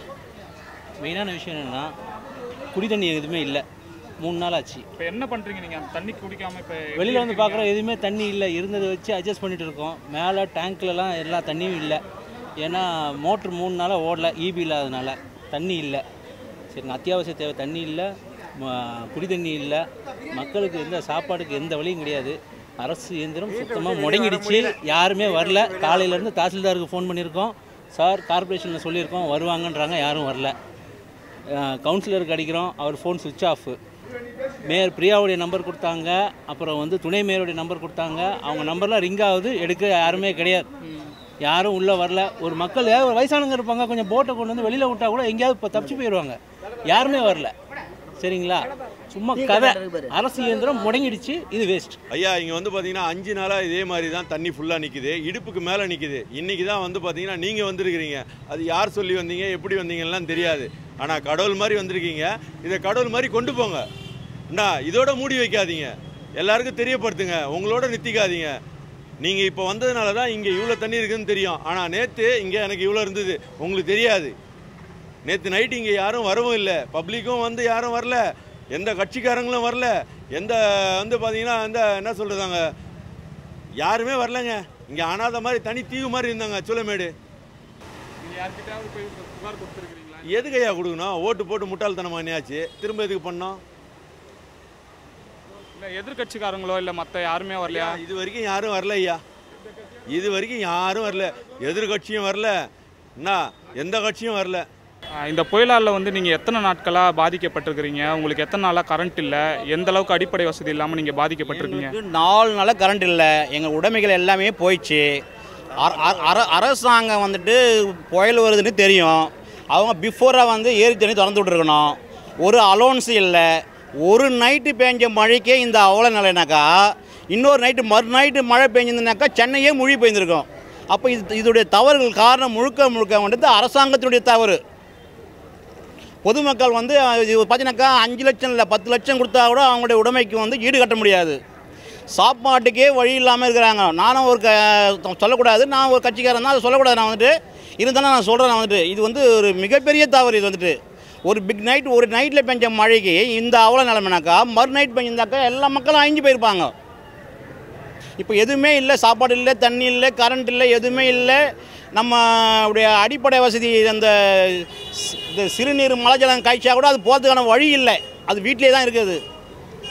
Speaker 13: மெயினான விஷயம் என்னென்னா குடி தண்ணி எதுவுமே இல்லை மூணு நாள் ஆச்சு
Speaker 2: இப்போ என்ன பண்றீங்க நீங்க அந்த தண்ணி குடிக்காம இப்போ
Speaker 13: வெளியில் வந்து பார்க்குறோம் எதுவுமே தண்ணி இல்லை இருந்ததை வச்சு அட்ஜஸ்ட் பண்ணிட்டு இருக்கோம் மேலே டேங்க்லலாம் எல்லா தண்ணியும் இல்லை ஏன்னா மோட்ரு மூணு நாளாக ஓடல ஈபி இல்லாதனால தண்ணி இல்லை சரிங்க அத்தியாவசிய தேவை தண்ணி இல்லை ம- குடி தண்ணி இல்லை மக்களுக்கு எந்த சாப்பாடுக்கு எந்த வழியும் கிடையாது அரசு இயந்திரம் சுத்தமாக முடங்கிடுச்சு யாருமே வரல காலையிலேருந்து தாசில்தாருக்கு ஃபோன் பண்ணியிருக்கோம் சார் கார்ப்பரேஷனில் சொல்லியிருக்கோம் வருவாங்கன்றாங்க யாரும் வரல கவுன்சிலருக்கு அடிக்கிறோம் அவர் ஃபோன் சுவிட்ச் ஆஃப் மேயர் பிரியாவுடைய நம்பர் கொடுத்தாங்க அப்புறம் வந்து துணை மேயருடைய நம்பர் கொடுத்தாங்க அவங்க நம்பர்லாம் ரிங் ஆகுது எடுக்க யாருமே கிடையாது யாரும் உள்ளே வரல ஒரு மக்கள் ஏதாவது ஒரு வயசானவங்க இருப்பாங்க கொஞ்சம் போட்டை கொண்டு வந்து வெளியில் விட்டா கூட எங்கேயாவது இப்போ தப்பிச்சு போயிடுவாங்க யாருமே வரல சரிங்களா சும்மா கதை அரசு இயந்திரம் முடங்கிடுச்சு இது வேஸ்ட்
Speaker 7: ஐயா இங்கே வந்து பார்த்தீங்கன்னா அஞ்சு நாளாக இதே மாதிரி தான் தண்ணி ஃபுல்லாக நிற்குது இடுப்புக்கு மேலே நிற்குது இன்றைக்கி தான் வந்து பார்த்தீங்கன்னா நீங்கள் வந்திருக்கிறீங்க அது யார் சொல்லி வந்தீங்க எப்படி வந்தீங்கலாம் தெரியாது ஆனால் கடவுள் மாதிரி வந்திருக்கீங்க இதை கடவுள் மாதிரி கொண்டு போங்க அண்ணா இதோட மூடி வைக்காதீங்க எல்லாருக்கும் தெரியப்படுத்துங்க உங்களோட நிறுத்திக்காதீங்க நீங்கள் இப்போ வந்ததுனால தான் இங்கே இவ்வளோ தண்ணி இருக்குதுன்னு தெரியும் ஆனால் நேற்று இங்கே எனக்கு இவ்வளோ இருந்தது உங்களுக்கு தெரியாது நேற்று நைட்டு இங்கே யாரும் வரவும் இல்லை பப்ளிக்கும் வந்து யாரும் வரல எந்த கட்சிக்காரங்களும் வரல எந்த வந்து பார்த்தீங்கன்னா இந்த என்ன சொல்கிறதாங்க யாருமே வரலங்க இங்கே அனாத மாதிரி தனி தீவு மாதிரி இருந்தாங்க சூளமேடு
Speaker 2: நீங்க யார்கிட்டயாவது போய் புகார் கொடுத்துருக்கீங்களா
Speaker 7: எதுக்கு ஐயா கொடுக்கணும் ஓட்டு போட்டு முட்டாள்தனமா என்னாச்சு திரும்ப எதுக்கு பண்ணோம்
Speaker 2: இல்ல எதிர்க்கட்சிக்காரங்களோ இல்ல மத்த யாருமே வரலையா
Speaker 7: இது வரைக்கும் யாரும் வரல ஐயா இது வரைக்கும் யாரும் வரல எதிர்கட்சியும் வரல என்ன எந்த கட்சியும் வரல
Speaker 2: ஆஹ் இந்த புயலால வந்து நீங்க எத்தனை நாட்களா பாதிக்கப்பட்டிருக்கிறீங்க உங்களுக்கு எத்தனை நாளா கரண்ட் இல்ல எந்த அளவுக்கு அடிப்படை வசதி இல்லாம நீங்க பாதிக்கப்பட்டிருக்கீங்க
Speaker 8: எங்களுக்கு நாலு நாளாக கரண்ட் இல்லை எங்கள் உடைமைகள் எல்லாமே போயிடுச்சு அர- அர- அர- அரசாங்கம் வந்துட்டு புயல் வருதுன்னு தெரியும் அவங்க பிஃபோராக வந்து ஏரி தண்ணி திறந்து விட்டுருக்கணும் ஒரு அலோன்ஸ் இல்லை ஒரு நைட்டு பெஞ்ச மழைக்கே இந்த அவ்வளோ நிலைனாக்கா இன்னொரு நைட்டு மறு நைட்டு மழை பெஞ்சிருந்தாக்கா சென்னையே மொழி பெய்ந்திருக்கும் அப்போ இது இதோடைய தவறுகள் காரணம் முழுக்க முழுக்க வந்துட்டு அரசாங்கத்தினுடைய தவறு பொதுமக்கள் வந்து அஹ், இது பார்த்தீங்கன்னாக்கா அஞ்சு லட்சம் இல்லை பத்து லட்சம் கொடுத்தா கூட அவங்களுடைய உடைமைக்கு வந்து ஈடு கட்ட முடியாது சாப்பாட்டுக்கே வழி இல்லாமல் இருக்கிறாங்க நானும் ஒரு க சொல்லக்கூடாது நான் ஒரு கட்சிக்காரன் தான் அதை சொல்லக்கூடாது நான் வந்துட்டு இருந்தாலும் நான் சொல்கிறேன் நான் வந்துட்டு இது வந்து ஒரு மிகப்பெரிய தவறு இது வந்துட்டு ஒரு பிக் நைட் ஒரு நைட்டில் பெஞ்ச மழைக்கு இந்த அவ்வளோ நிலைமைனாக்கா மறு நைட் பெஞ்சிருந்தாக்கா எல்லா மக்களும் அழிஞ்சு போயிருப்பாங்க இப்போ எதுவுமே இல்லை சாப்பாடு இல்லை தண்ணி இல்லை கரண்ட் இல்லை எதுவுமே இல்லை நம்ம உடைய அடிப்படை வசதி அந்த சி- இந்த சிறுநீர் மலைஜலம் காய்ச்சா கூட அது போகிறதுக்கான வழி இல்லை அது வீட்டிலே தான் இருக்குது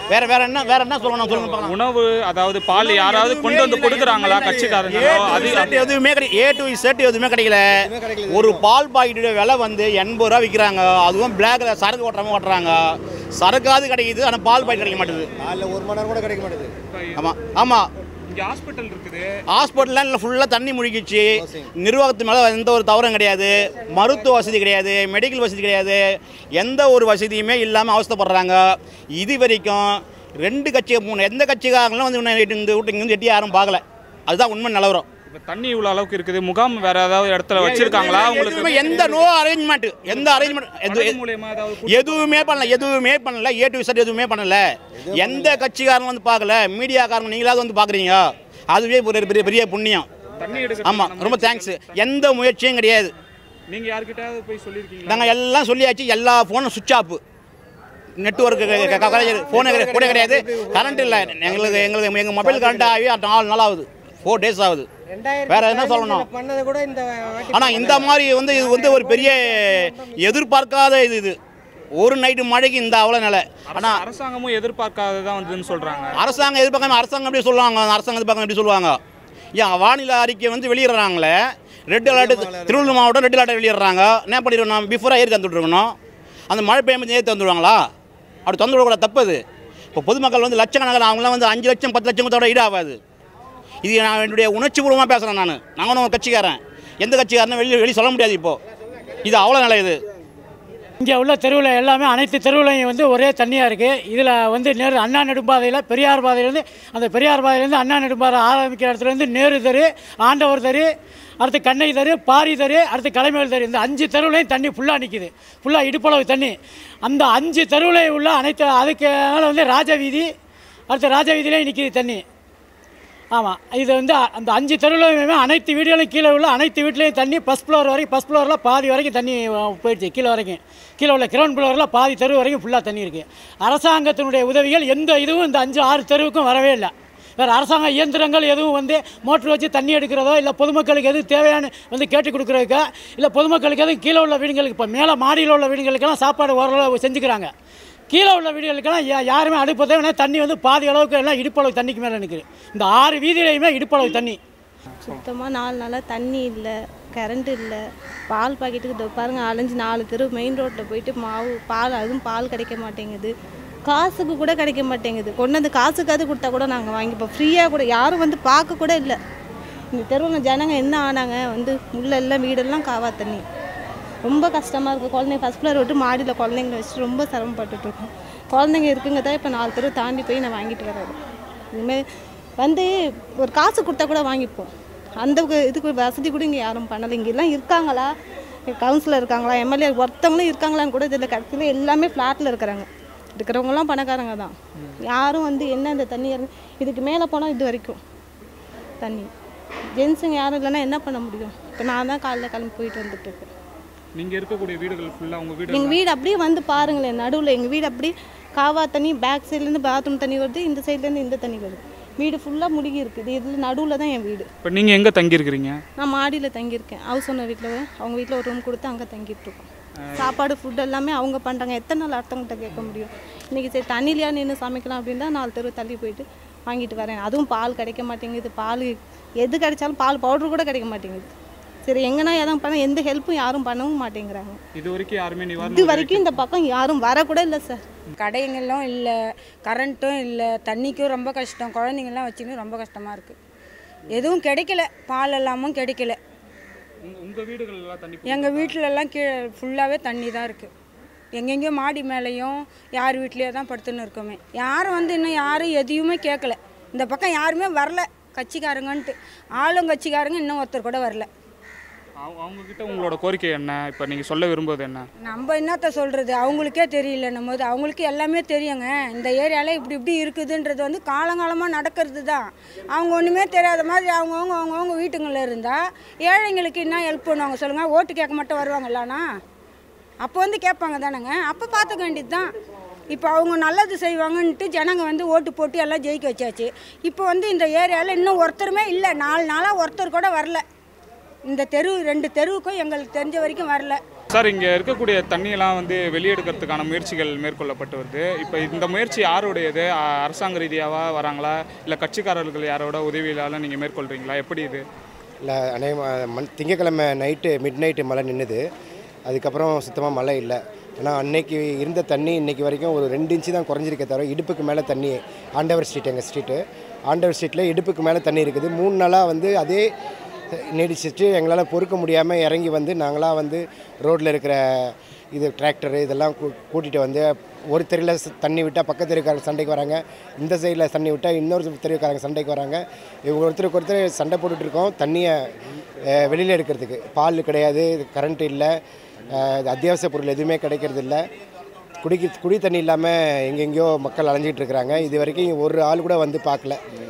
Speaker 8: வேற வேற என்ன வேற என்ன சொல்லணும் சொல்லுங்க பார்க்கலாம்.
Speaker 2: உணவு அதாவது பால் யாராவது கொண்டு வந்து கொடுக்குறாங்களா கட்சிக்காரங்க அது
Speaker 8: அது எதுவுமே கிடையாது ஏ டு செட் எதுவுமே கிடைக்கல ஒரு பால் பாக்கெட்டோட விலை வந்து எண்பது ரூபா விற்கிறாங்க அதுவும் பிளாக்ல சரக்கு ஓட்டுறவங்க ஓட்டுறாங்க சரக்காவது கிடைக்குது ஆனால் பால் பாக்கெட் கிடைக்க மாட்டேது
Speaker 3: காலைல ஒரு மணி நேரம் கூட கிடைக்க மாட்டேது
Speaker 8: ஆமாம் ஆமாம்
Speaker 2: இங்க ஹாஸ்பிட்டல் இருக்குது
Speaker 8: ஹாஸ்பிட்டலில் ஃபுல்லாக தண்ணி முழுகிச்சு நிர்வாகத்து மேலே எந்த ஒரு தவறும் கிடையாது மருத்துவ வசதி கிடையாது மெடிக்கல் வசதி கிடையாது எந்த ஒரு வசதியுமே இல்லாமல் அவஸ்தைப்படுறாங்க இது வரைக்கும் ரெண்டு கட்சி மூணு எந்த கட்சிக்காரங்களும் வந்து இன்னும் இந்த வீட்டு இங்கே வந்து எட்டி யாரும் பார்க்கல அதுதான் உண்மை நிலவரம்
Speaker 2: இப்ப தண்ணி இவ்வளவு அளவுக்கு இருக்குது முகாம் வேற ஏதாவது இடத்துல வச்சிருக்காங்களா
Speaker 8: எதுவுமே
Speaker 2: உங்களுக்கு
Speaker 8: எந்த நோ அரேஞ்ச்மெண்ட் எந்த அரேஞ்ச்மெண்ட்
Speaker 2: படகு மூலியமா ஏதாவது
Speaker 8: எதுவுமே பண்ணல எதுவுமே பண்ணல ஏ டு விசட் எதுவுமே பண்ணல எந்த கட்சிக்காரங்க வந்து பார்க்கல மீடியாக்காரங்க நீங்களாவது வந்து பார்க்குறீங்க அதுவே ஒரு பெரிய பெரிய புண்ணியம்
Speaker 2: தண்ணி எடுக்க
Speaker 8: ஆமாம் ரொம்ப தேங்க்ஸ் எந்த முயற்சியும் கிடையாது
Speaker 2: நீங்க யார்கிட்டயாவது போய் சொல்லிருக்கீங்களா
Speaker 8: நாங்கள் எல்லாம் சொல்லியாச்சு எல்லா ஃபோனும் சுவிட்ச் ஆஃப் நெட்ஒர்க்கு ஃபோனு கூட கிடையாது கரண்ட் இல்லை எங்களுக்கு எங்களுக்கு எங்கள் மொபைல் கரண்ட் ஆகி நாலு நாள் ஆகுது ஃபோர் டேஸ் ஆகுது வேற என்ன சொல்லணும்
Speaker 3: பண்ணது கூட இந்த வாட்டி
Speaker 8: ஆனால் இந்த மாதிரி வந்து இது வந்து ஒரு பெரிய எதிர்பார்க்காத இது இது ஒரு நைட்டு மழைக்கு இந்த அவ்வளோ நிலை ஆனால்
Speaker 2: அரசாங்கமும் எதிர்பார்க்காததான் வந்ததுன்னு சொல்றாங்க
Speaker 8: அரசாங்கம் எதிர்பார்க்காம அரசாங்கம் எப்படி சொல்லுவாங்க அரசாங்கம் எதிர்பார்க்காம எப்படி சொல்லுவாங்க ஏன் வானிலை அறிக்கை வந்து வெளியிடுறாங்களே ரெட் அலர்ட் திருவள்ளூர் மாவட்டம் ரெட் அலர்ட் வெளியிடுறாங்க என்ன பண்ணிடணும் பிஃபோராக ஏறி தந்துட்டு இருக்கணும் அந்த மழை பெய்யும் ஏறி தந்துடுவாங்களா அப்படி தந்து விடக்கூடாது தப்புது இப்போ பொதுமக்கள் வந்து லட்சக்கணக்கில் அவங்களாம் வந்து அஞ்சு லட்சம் பத்து லட்சம் கொடுத்தா ஈடு ஆகாது இது நான் என்னுடைய உணர்ச்சி பூர்வமாக பேசுகிறேன் நான் நாங்களும் ஒரு கட்சிக்காரன் எந்த கட்சிக்காரனும் வெளியே வெளியே சொல்ல முடியாது இப்போது இது அவ்வளோ நிலை இது
Speaker 15: இங்கே உள்ள தெருவில் எல்லாமே அனைத்து தெருவுலையும் வந்து ஒரே தண்ணியாக இருக்குது இதில் வந்து நேரு அண்ணா நெடும்பாதையில் பெரியார் பாதையிலேருந்து அந்த பெரியார் பாதையிலேருந்து அண்ணா நெடும்பாதை ஆரம்பிக்கிற இடத்துலேருந்து நேரு தெரு ஆண்டவர் தெரு அடுத்து கண்ணை தெரு பாரி தெரு அடுத்து கலைமேல் தெரு இந்த அஞ்சு தெருவுலையும் தண்ணி ஃபுல்லாக நிற்கிது ஃபுல்லாக இடுப்பளவு தண்ணி அந்த அஞ்சு தெருவுலையும் உள்ள அனைத்து அதுக்கு மேலே வந்து ராஜவீதி அடுத்து ராஜவீதியிலையும் நிற்கிது தண்ணி ஆமாம் இது வந்து அ- அந்த அஞ்சு தெருவுலையுமே அனைத்து வீடுகளும் கீழே உள்ள அனைத்து வீட்லேயும் தண்ணி ஃபஸ்ட் ஃப்ளோர் வரைக்கும் ஃபஸ்ட் ஃப்ளோரில் பாதி வரைக்கும் தண்ணி அஹ், போயிடுச்சு கீழே வரைக்கும் கீழே உள்ள கிரவுண்ட் ஃப்ளோரில் பாதி தெரு வரைக்கும் ஃபுல்லாக தண்ணி இருக்குது அரசாங்கத்தினுடைய உதவிகள் எந்த இதுவும் இந்த அஞ்சு ஆறு தெருவுக்கும் வரவே இல்லை வேறு அரசாங்க இயந்திரங்கள் எதுவும் வந்து மோட்ரு வச்சு தண்ணி எடுக்கிறதோ இல்லை பொதுமக்களுக்கு எதுவும் தேவையான வந்து கேட்டு கொடுக்குறதுக்கா இல்லை பொதுமக்களுக்கு எதுவும் கீழே உள்ள வீடுங்களுக்கு இப்போ மேலே மாடியில் உள்ள வீடுகளுக்கெல்லாம் சாப்பாடு ஓரளவு செஞ்சுக்கிறாங்க கீழே உள்ள வீடுகளுக்கெல்லாம் யா யாருமே அடுப்பதே வேணால் தண்ணி வந்து பாதி அளவுக்கு எல்லாம் இடுப்பளவு தண்ணிக்கு மேலே நிற்குது இந்த ஆறு வீதியிலையுமே இடுப்பளவு தண்ணி
Speaker 9: சுத்தமாக நாலு நாளாக தண்ணி இல்லை கரண்ட் இல்லை பால் பாக்கெட்டுக்கு இதோ பாருங்க அலைஞ்சு நாலு தெரு மெயின் ரோட்டில் போயிட்டு மாவு பால் அதுவும் பால் கிடைக்க மாட்டேங்குது காசுக்கு கூட கிடைக்க மாட்டேங்குது கொண்டு வந்து காசுக்காவது கொடுத்தா கூட நாங்கள் வாங்கிப்போம் ஃப்ரீயாக கூட யாரும் வந்து பார்க்க கூட இல்லை இந்த தெருவில் ஜனங்க என்ன ஆனாங்க வந்து உள்ள எல்லாம் வீடெல்லாம் காவா தண்ணி ரொம்ப கஷ்டமாக இருக்குது குழந்தைங்க ஃபஸ்ட் ஃப்ளோர் விட்டு மாடியில் குழந்தைங்கள வச்சுட்டு ரொம்ப சிரமப்பட்டுட்டு இருக்கோம் குழந்தைங்க இருக்குங்க தான் இப்போ நாலு தெரு தாண்டி போய் நான் வாங்கிட்டு வரேன் இனிமேல் வந்து ஒரு காசு கொடுத்தா கூட வாங்கிப்போம் அந்த கு- இதுக்கு வசதி கூட இங்கே யாரும் பண்ணலை இங்கெல்லாம் இருக்காங்களா கவுன்சிலர் இருக்காங்களா எம்எல்ஏ ஒருத்தவங்களும் இருக்காங்களான்னு கூட இதில் கடைசியில் எல்லாமே ஃப்ளாட்டில் இருக்கிறாங்க இருக்கிறவங்களாம் பணக்காரங்க தான் யாரும் வந்து என்ன இந்த தண்ணி இறங்கு- இதுக்கு மேலே போனால் இது வரைக்கும் தண்ணி ஜென்ஸுங்க யாரும் இல்லைன்னா என்ன பண்ண முடியும் இப்போ நான் தான் காலைல கிளம்பி போயிட்டு வந்துட்டு இருக்கேன்
Speaker 2: நீங்க இருக்கக்கூடிய வீடுகள் ஃபுல்லா உங்க வீடு
Speaker 9: எங்கள் வீடு அப்படியே வந்து பாருங்களேன் நடுவில் எங்கள் வீடு அப்படியே காவா தண்ணி பேக் சைட்லேருந்து பாத்ரூம் தண்ணி வருது இந்த சைட்லேருந்து இந்த தண்ணி வருது வீடு ஃபுல்லாக முழுகி இருக்குது இதில் நடுவில் தான் என் வீடு
Speaker 2: இப்போ நீங்க எங்க தங்கி இருக்கிறீங்க
Speaker 9: நான் மாடியில் தங்கியிருக்கேன் ஹவுஸ் ஓனர் வீட்டில் அவங்க வீட்டில் ஒரு ரூம் கொடுத்து அங்கே தங்கிட்டு இருக்கோம் சாப்பாடு ஃபுட் எல்லாமே அவங்க பண்ணுறாங்க எத்தனை நாள் அடுத்தவங்ககிட்ட கேட்க முடியும் இன்றைக்கி சரி தண்ணிலையா நின்று சமைக்கலாம் அப்படின்னு தான் நாலு தெரு தள்ளி போயிட்டு வாங்கிட்டு வரேன் அதுவும் பால் கிடைக்க மாட்டேங்குது பால் எது கிடைச்சாலும் பால் பவுடர் கூட கிடைக்க மாட்டேங்குது சரி எங்கன்னா எதுவும் பண்ண எந்த ஹெல்ப்பும் யாரும் பண்ணவும் மாட்டேங்கிறாங்க
Speaker 2: இது வரைக்கும் யாருமே
Speaker 9: இது
Speaker 2: நிவாரணம்
Speaker 9: வரைக்கும் இந்த பக்கம் யாரும் வரக்கூட இல்லை சார்
Speaker 10: கடைங்களும் இல்லை கரண்ட்டும் இல்லை தண்ணிக்கும் ரொம்ப கஷ்டம் குழந்தைங்கள்லாம் வச்சுன்னு ரொம்ப கஷ்டமாக இருக்குது எதுவும் கிடைக்கல பால் எல்லாமும் கிடைக்கல
Speaker 2: உங்க- உங்க வீடுகள் எல்லாம் தண்ணி
Speaker 10: எங்கள் வீட்டிலலாம் கீழே ஃபுல்லாகவே தண்ணி தான் இருக்குது எங்கெங்கேயோ மாடி மேலேயும் யார் வீட்லேயோ தான் படுத்துன்னு இருக்கோமே யாரும் வந்து இன்னும் யாரும் எதையுமே கேட்கல இந்த பக்கம் யாருமே வரல கட்சிக்காரங்கன்ட்டு ஆளும் கட்சிக்காரங்க இன்னும் ஒருத்தர் கூட வரல
Speaker 2: அவங்க அவங்க கிட்ட உங்களோட கோரிக்கை என்ன இப்போ நீங்க சொல்ல விரும்புவது என்ன
Speaker 10: நம்ம என்னத்த சொல்கிறது அவங்களுக்கே தெரியலன்னும் போது அவங்களுக்கு எல்லாமே தெரியுங்க இந்த ஏரியாவில் இப்படி இப்படி இருக்குதுன்றது வந்து காலங்காலமாக நடக்கிறது தான் அவங்க ஒன்றுமே தெரியாத மாதிரி அவங்கவுங்க அவங்கவுங்க வீட்டுங்களில் இருந்தால் ஏழைங்களுக்கு என்ன ஹெல்ப் பண்ணுவாங்க சொல்லுங்கள் ஓட்டு கேட்க மட்டும் வருவாங்களாண்ணா அப்போ வந்து கேட்பாங்க தானேங்க அப்போ பார்த்துக்க வேண்டியது தான் இப்போ அவங்க நல்லது செய்வாங்கன்ட்டு ஜனங்க வந்து ஓட்டு போட்டு எல்லாம் ஜெயிக்க வச்சாச்சு இப்போ வந்து இந்த ஏரியாவில் இன்னும் ஒருத்தருமே இல்லை நாலு நாளாக ஒருத்தர் கூட வரல இந்த தெரு ரெண்டு தெருவுக்கும் எங்களுக்கு தெரிஞ்ச வரைக்கும் வரல
Speaker 2: சார் இங்கே இருக்கக்கூடிய தண்ணியெல்லாம் வந்து வெளியெடுக்கிறதுக்கான முயற்சிகள் மேற்கொள்ளப்பட்டு வருது இப்போ இந்த முயற்சி யாருடையது அ- அரசாங்க ரீதியாவா வராங்களா இல்லை கட்சிக்காரர்கள் யாரோட உதவியிலால நீங்கள் மேற்கொள்கிறீங்களா எப்படி இது
Speaker 16: இல்லை அநே மண் திங்கக்கிழமை நைட்டு மிட் நைட்டு மழை நின்றுது அதுக்கப்புறம் சுத்தமாக மழை இல்லை ஏன்னா அன்னைக்கு இருந்த தண்ணி இன்னைக்கு வரைக்கும் ஒரு ரெண்டு இன்ச்சு தான் குறைஞ்சிருக்கே தவிர இடுப்புக்கு மேலே தண்ணி ஆண்டவர் ஸ்ட்ரீட் எங்கள் ஸ்ட்ரீட்டு ஆண்டவர் ஸ்ட்ரீட்டில் இடுப்புக்கு மேலே தண்ணி இருக்குது மூணு நாளாக வந்து அதே நீடிச்சிட்டு எங்களால் பொறுக்க முடியாமல் இறங்கி வந்து நாங்களாக வந்து ரோட்டில் இருக்கிற இது டிராக்டரு இதெல்லாம் கூ கூட்டிகிட்டு வந்து ஒரு தெருவில் ஸ் தண்ணி விட்டால் பக்கத்து தெருக்காரங்க சண்டைக்கு வராங்க இந்த சைடில் தண்ணி விட்டால் இன்னொரு தெருக்காரங்க சண்டைக்கு வராங்க இவங்க ஒருத்தருக்கு ஒருத்தர் சண்டை போட்டுட்டு இருக்கோம் தண்ணியை வெளியில் எடுக்கிறதுக்கு பால் கிடையாது கரண்ட் இல்லை அஹ், அத்தியாவசிய பொருள் எதுவுமே கிடைக்கிறது இல்லை குடிக்க குடி தண்ணி இல்லாமல் எங்கெங்கேயோ மக்கள் அலைஞ்சிட்டு இருக்கிறாங்க இது வரைக்கும் ஒரு ஆள் கூட வந்து பார்க்கல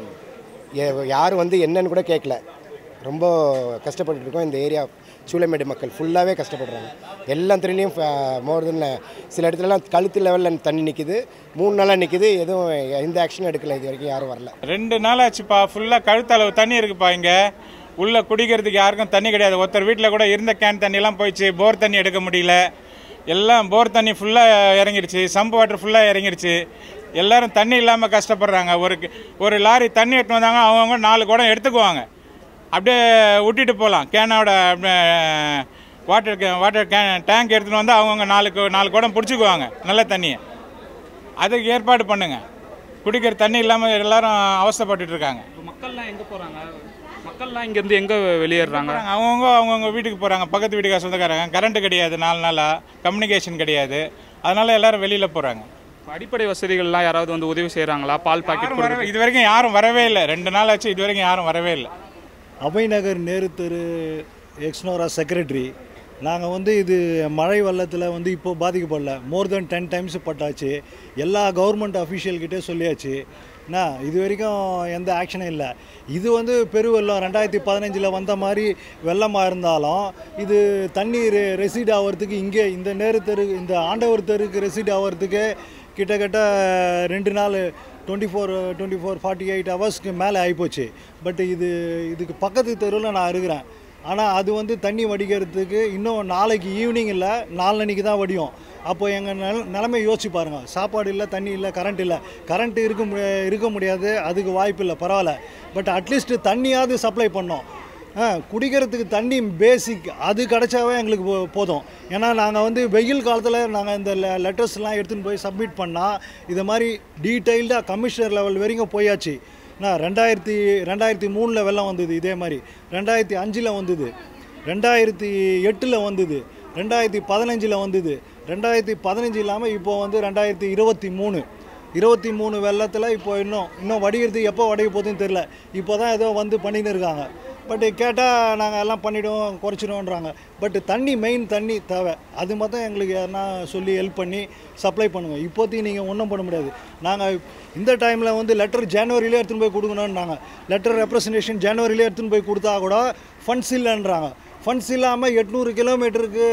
Speaker 16: ஏ- யாரும் வந்து என்னன்னு கூட கேட்கல ரொம்ப கஷ்டப்பட்டுட்டு இருக்கோம் இந்த ஏரியா சூளமேடு மக்கள் ஃபுல்லாகவே கஷ்டப்படுறாங்க எல்லா தண்ணிலையும் மோர் தென் சில இடத்துலலாம் கழுத்து லெவலில் தண்ணி நிற்கிது மூணு நாளாக நிற்கிது எதுவும் எந்த ஆக்ஷனும் எடுக்கல இது வரைக்கும் யாரும் வரல
Speaker 17: ரெண்டு நாள் ஆச்சுப்பா ஃபுல்லாக கழுத்தளவு தண்ணி இருக்குப்பா இங்கே உள்ளே குடிக்கிறதுக்கு யாருக்கும் தண்ணி கிடையாது ஒருத்தர் வீட்டில் கூட இருந்த கேன் தண்ணியெல்லாம் போயிடுச்சு போர் தண்ணி எடுக்க முடியல எல்லாம் போர் தண்ணி ஃபுல்லாக இறங்கிடுச்சு சம்பு வாட்டர் ஃபுல்லாக இறங்கிடுச்சு எல்லாரும் தண்ணி இல்லாமல் கஷ்டப்படுறாங்க ஒரு ஒரு லாரி தண்ணி எடுத்துன்னு வந்தாங்க அவங்கவுங்க நாலு குடம் எடுத்துக்குவாங்க அப்படியே விட்டுட்டு போகலாம் கேனோட வாட்டர் கே வாட்டர் கேன் டேங்க் எடுத்துகிட்டு வந்து அவங்கவுங்க நாலு கு- நாலு குடம் பிடிச்சிக்குவாங்க நல்ல தண்ணியை அதுக்கு ஏற்பாடு பண்ணுங்க குடிக்கிற தண்ணி இல்லாமல் எல்லாரும் அவஸ்தைப்பட்டுட்டு இருக்காங்க
Speaker 2: மக்கள்லாம் எங்கே போகிறாங்க மக்கள்லாம் இங்கேருந்து எங்கே வெளியேறாங்க
Speaker 17: அவங்கவுங்க அவங்கவுங்க வீட்டுக்கு போகிறாங்க பக்கத்து வீட்டுக்கார சொந்தக்காரங்க கரண்ட் கிடையாது நாலு நாளாக கம்யூனிகேஷன் கிடையாது அதனால எல்லாரும் வெளியில் போகிறாங்க
Speaker 2: அடிப்படை வசதிகள்லாம் யாராவது வந்து உதவி செய்கிறாங்களா பால் பாக்கெட்
Speaker 17: யாரும் வரவே இது வரைக்கும் யாரும் வரவே இல்லை ரெண்டு நாள் ஆச்சு இது வரைக்கும் யாரும் வரவே இல்லை
Speaker 18: அபய்நகர் நேரு தெரு எக்ஸ்னோரா செக்ரட்டரி நாங்கள் வந்து இது மழை வெள்ளத்தில் வந்து இப்போ பாதிக்கப்படல மோர் தென் டென் டைம்ஸ் பட்டாச்சு எல்லா கவர்மெண்ட் அஃபிஷியல்கிட்டே சொல்லியாச்சு என்ன இது வரைக்கும் எந்த ஆக்ஷனும் இல்லை இது வந்து பெரு வெள்ளம் ரெண்டாயிரத்தி பதினஞ்சில் வந்த மாதிரி வெள்ளமாக இருந்தாலும் இது தண்ணி ரெசீட் ஆகிறதுக்கு இங்கே இந்த நேரு தெரு இந்த ஆண்டவர் தெருக்கு ரெசீட் ஆகிறதுக்கு கிட்டத்தட்ட ரெண்டு நாள் twenty four twenty four forty eight ஹவர்ஸ்க்கு மேலே ஆகிப்போச்சு பட் இது இதுக்கு பக்கத்து தெருவில் நான் இருக்கிறேன் ஆனால் அது வந்து தண்ணி வடிக்கிறதுக்கு இன்னும் நாளைக்கு ஈவினிங் இல்லை நாளன்னைக்கு தான் வடியும் அப்போ எங்கள் நில நிலைமை யோசிச்சு பாருங்கள் சாப்பாடு இல்லை தண்ணி இல்லை கரண்ட் இல்லை கரண்ட் இருக்க மு இருக்க முடியாது அதுக்கு வாய்ப்பு இல்லை பரவாயில்ல பட் அட்லீஸ்ட் தண்ணியாவது சப்ளை பண்ணோம் ஆ, குடிக்கிறதுக்கு தண்ணி பேசிக் அது கிடைச்சாவே எங்களுக்கு போ- போதும் ஏன்னா நாங்கள் வந்து வெயில் காலத்தில் நாங்கள் இந்த லெட்டர்ஸ்லாம் எடுத்துன்னு போய் சப்மிட் பண்ணால் இது மாதிரி டீட்டெயில்டாக கமிஷனர் லெவல் வரைக்கும் போயாச்சு நான் ரெண்டாயிரத்தி ரெண்டாயிரத்தி மூணில் வெள்ளம் வந்தது இதே மாதிரி ரெண்டாயிரத்தி அஞ்சில் வந்தது ரெண்டாயிரத்தி எட்டில் வந்தது ரெண்டாயிரத்தி பதினஞ்சில் வந்தது ரெண்டாயிரத்தி பதினஞ்சு இல்லாமல் இப்போ வந்து ரெண்டாயிரத்தி இருபத்தி மூணு இருபத்தி மூணு வெள்ளத்தில் இப்போ இன்னும் இன்னும் வடிகிறதுக்கு எப்போ வடிய போகுதுன்னு தெரில இப்போ தான் ஏதோ வந்து பண்ணின்னு இருக்காங்க பட் கேட்டால் நாங்கள் எல்லாம் பண்ணிவிடுவோம் குறைச்சிடுவோன்றாங்க பட் தண்ணி மெயின் தண்ணி தேவை அது மட்டும் எங்களுக்கு யாருன்னா சொல்லி ஹெல்ப் பண்ணி சப்ளை பண்ணுங்கள் இப்போதைக்கு நீங்கள் ஒன்றும் பண்ண முடியாது நாங்கள் இந்த டைமில் வந்து லெட்டர் ஜனவரியிலே எடுத்துன்னு போய் கொடுக்கணுன்றாங்க லெட்டர் ரெப்ரசன்டேஷன் ஜனவரியிலே எடுத்துன்னு போய் கொடுத்தா கூட ஃபண்ட்ஸ் இல்லைன்றாங்க ஃபண்ட்ஸ் இல்லாமல் எட்நூறு கிலோமீட்டருக்கு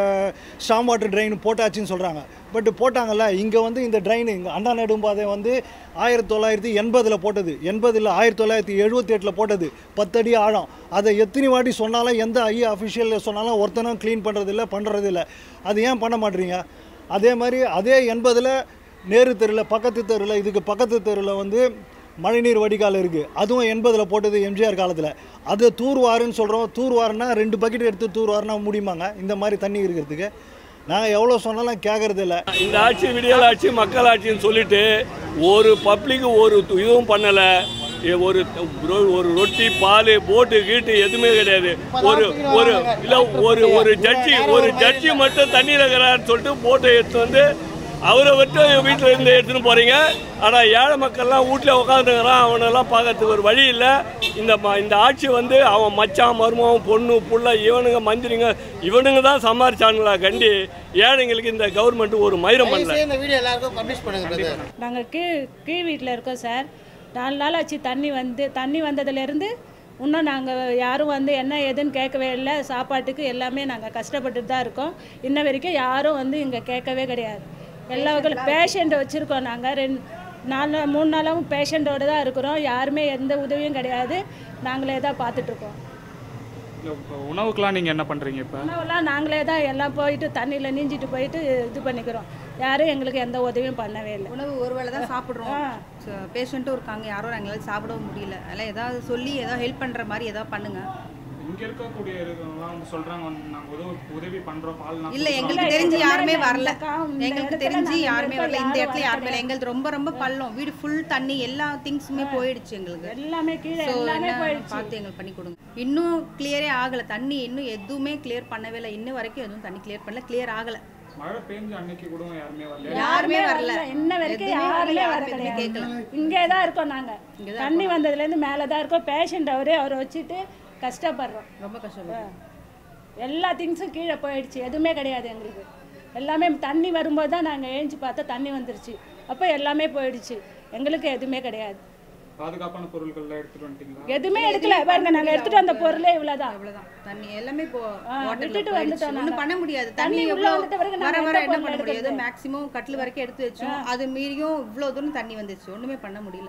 Speaker 18: ஸ்டாம் வாட்டர் ட்ரெயின் போட்டாச்சுன்னு சொல்கிறாங்க பட் போட்டாங்கல்ல இங்கே வந்து இந்த ட்ரெயின் இங்கே அண்ணா நெடும்பாதை வந்து ஆயிரத்தி தொள்ளாயிரத்தி எண்பதில் போட்டது எண்பதில் ஆயிரத்தி தொள்ளாயிரத்தி எழுபத்தி எட்டில் போட்டது பத்தடி ஆழம் அதை எத்தனை வாட்டி சொன்னாலும் எந்த ஐயா அஃபிஷியல் சொன்னாலும் ஒருத்தனும் க்ளீன் பண்ணுறதில்ல பண்ணுறதில்ல அது ஏன் பண்ண மாட்டீங்க அதே மாதிரி அதே எண்பதில் நேரு தெருவில் பக்கத்து தெருவில் இதுக்கு பக்கத்து தெருவில் வந்து மழைநீர் வடிகால் இருக்குது அதுவும் எண்பதில் போட்டது எம்ஜிஆர் காலத்தில் அது தூர்வாருன்னு சொல்கிறோம் தூர்வாருன்னா ரெண்டு பக்கெட் எடுத்து தூர்வாருன்னா முடியுமாங்க இந்த மாதிரி தண்ணி இருக்கிறதுக்கு நாங்கள் எவ்வளோ சொன்னாலும் கேட்கறது இல்லை
Speaker 19: இந்த ஆட்சி விடியல் ஆட்சி மக்கள் ஆட்சின்னு சொல்லிட்டு ஒரு பப்ளிக் ஒரு து- இதுவும் பண்ணலை ஒரு ரொ- ஒரு ரொட்டி பால் போட்டு கீட்டு எதுவுமே கிடையாது ஒரு ஒரு இல்லை ஒரு ஒரு ஜட்ஜி ஒரு ஜட்ஜி மட்டும் தண்ணியில் இருக்கிறான்னு சொல்லிட்டு போட்டை எடுத்து வந்து அவரை விட்டு வீட்டில் இருந்து எடுத்துன்னு போகிறீங்க ஆனால் ஏழை மக்கள்லாம் வீட்டில் உட்காந்துக்கிறான் அவனெல்லாம் பார்க்கறதுக்கு ஒரு வழி இல்லை இந்த ம- இந்த ஆட்சி வந்து அவன் மச்சான் மருமகன் பொண்ணு புள்ள இவனுங்க மந்திரிங்க இவனுங்க தான் சம்பாரிச்சானுங்களா கண்டி ஏழைங்களுக்கு இந்த கவர்மெண்ட் ஒரு மயிரம் பண்ணல
Speaker 3: இந்த வீடியோ எல்லாருக்கும் பப்ளிஷ் பண்ணுங்க brother.
Speaker 11: நாங்கள் கீழ் கீழ் வீட்டில் இருக்கோம் சார் நாலு நாள் ஆச்சு தண்ணி வந்து தண்ணி வந்ததுலேருந்து இன்னும் நாங்கள் யாரும் வந்து என்ன ஏதுன்னு கேட்கவே இல்லை சாப்பாட்டுக்கு எல்லாமே நாங்கள் கஷ்டப்பட்டுட்டு தான் இருக்கோம் இன்ன வரைக்கும் யாரும் வந்து இங்கே கேட்கவே கிடையாது எல்லா வகையிலும் பேஷண்ட்டை வச்சுருக்கோம் நாங்கள் ரெண்டு நாலு நாள் மூணு நாளாகவும் பேஷண்ட்டோடு தான் இருக்கிறோம் யாருமே எந்த உதவியும் கிடையாது நாங்களே தான் பார்த்துட்ருக்கோம்
Speaker 2: இப்போ உணவுக்கெலாம் நீங்கள் என்ன பண்ணுறீங்க இப்போ
Speaker 11: உணவெல்லாம் நாங்களே தான் எல்லாம் போயிட்டு தண்ணியில் நீஞ்சிட்டு போயிட்டு இது பண்ணிக்கிறோம் யாரும் எங்களுக்கு எந்த உதவியும் பண்ணவே இல்லை
Speaker 12: உணவு ஒரு வேளை தான் சாப்பிட்றோம் பேஷண்ட்டும் இருக்காங்க யாரும் எங்களால் சாப்பிடவும் முடியல அதெல்லாம் ஏதாவது சொல்லி ஏதாவது ஹெல்ப் பண்ணுற மாதிரி ஏதாவது பண்ணுங்க
Speaker 2: இங்கே இருக்கக்கூடிய இருக்கவங்கலாம் வந்து சொல்கிறாங்க நாங்கள் உதவி உதவி பண்ணுறோம் பால்
Speaker 12: இல்ல எங்களுக்கு தெரிஞ்சு யாருமே வரல எங்களுக்கு தெரிஞ்சு யாருமே வரல இந்த இடத்துல யாருமே இல்லை எங்களுக்கு ரொம்ப ரொம்ப பள்ளம் வீடு ஃபுல் தண்ணி எல்லா திங்ஸுமே போயிடுச்சு எங்களுக்கு
Speaker 11: எல்லாமே கீழே
Speaker 12: So,
Speaker 11: எல்லாமே
Speaker 12: என்ன
Speaker 11: போயிடுச்சு.
Speaker 12: பார்த்து எங்களுக்கு பண்ணி கொடுங்க இன்னும் கிளியரே ஆகல தண்ணி இன்னும் எதுவுமே கிளியர் பண்ணவே இல்லை இன்ன வரைக்கும் எதுவும் தண்ணி கிளியர் பண்ணல கிளியர் ஆகல
Speaker 2: மழை பெஞ்ச அன்னைக்கு கூட யாருமே வரல
Speaker 11: யாருமே வரல இன்ன வரைக்கும்
Speaker 12: எதுவுமே
Speaker 11: யாருமே
Speaker 12: வரல,
Speaker 11: வர
Speaker 12: யாருமே
Speaker 11: கிடையாது
Speaker 12: கேட்கல.
Speaker 11: இங்கே தான் இருக்கோம் நாங்க தண்ணி வந்ததுலேருந்து மேலே தான் இருக்கோம் பேஷண்ட் அவரு அவரை வச்சுட்டு கஷ்டப்படுறோம்
Speaker 12: ரொம்ப கஷ்டப்படுறோம்
Speaker 11: எல்லா திங்ஸும் கீழே போயிடுச்சு எதுவுமே கிடையாது எங்களுக்கு எல்லாமே தண்ணி வரும்போது தான் நாங்கள் ஏஞ்சி பார்த்தா தண்ணி வந்துருச்சு அப்போ எல்லாமே போயிடுச்சு எங்களுக்கு எதுவுமே கிடையாது
Speaker 2: பாதுகாப்பான பொருட்கள்லாம் எடுத்துகிட்டு வந்துட்டீங்களா
Speaker 11: எதுவுமே எடுக்கல பாருங்க நாங்கள் எடுத்துட்டு வந்த பொருளே இவ்வளோதான்
Speaker 12: அவ்வளவுதான் தண்ணி எல்லாமே இப்போ
Speaker 11: ஆ,
Speaker 12: waterல
Speaker 11: விட்டுட்டு
Speaker 12: போயிடுச்சு.
Speaker 11: வந்துட்டோம்
Speaker 12: ஒண்ணும்
Speaker 11: நாங்க.
Speaker 12: பண்ண முடியாது
Speaker 11: தண்ணி
Speaker 12: தண்ணி
Speaker 11: உள்ள
Speaker 12: எவ்வளோ
Speaker 11: வந்துட்ட பிறகு
Speaker 12: வர
Speaker 11: நாங்க
Speaker 12: வர
Speaker 11: எந்த
Speaker 12: என்ன
Speaker 11: பொருள்
Speaker 12: பண்ண முடியாது
Speaker 11: எடுக்கிறது?
Speaker 12: மேக்ஸிமம் கட்டில் வரைக்கும் எடுத்து வச்சோம் அது மீறியும் இவ்வளோ தூரம் தண்ணி வந்துச்சு ஒண்ணுமே பண்ண முடியல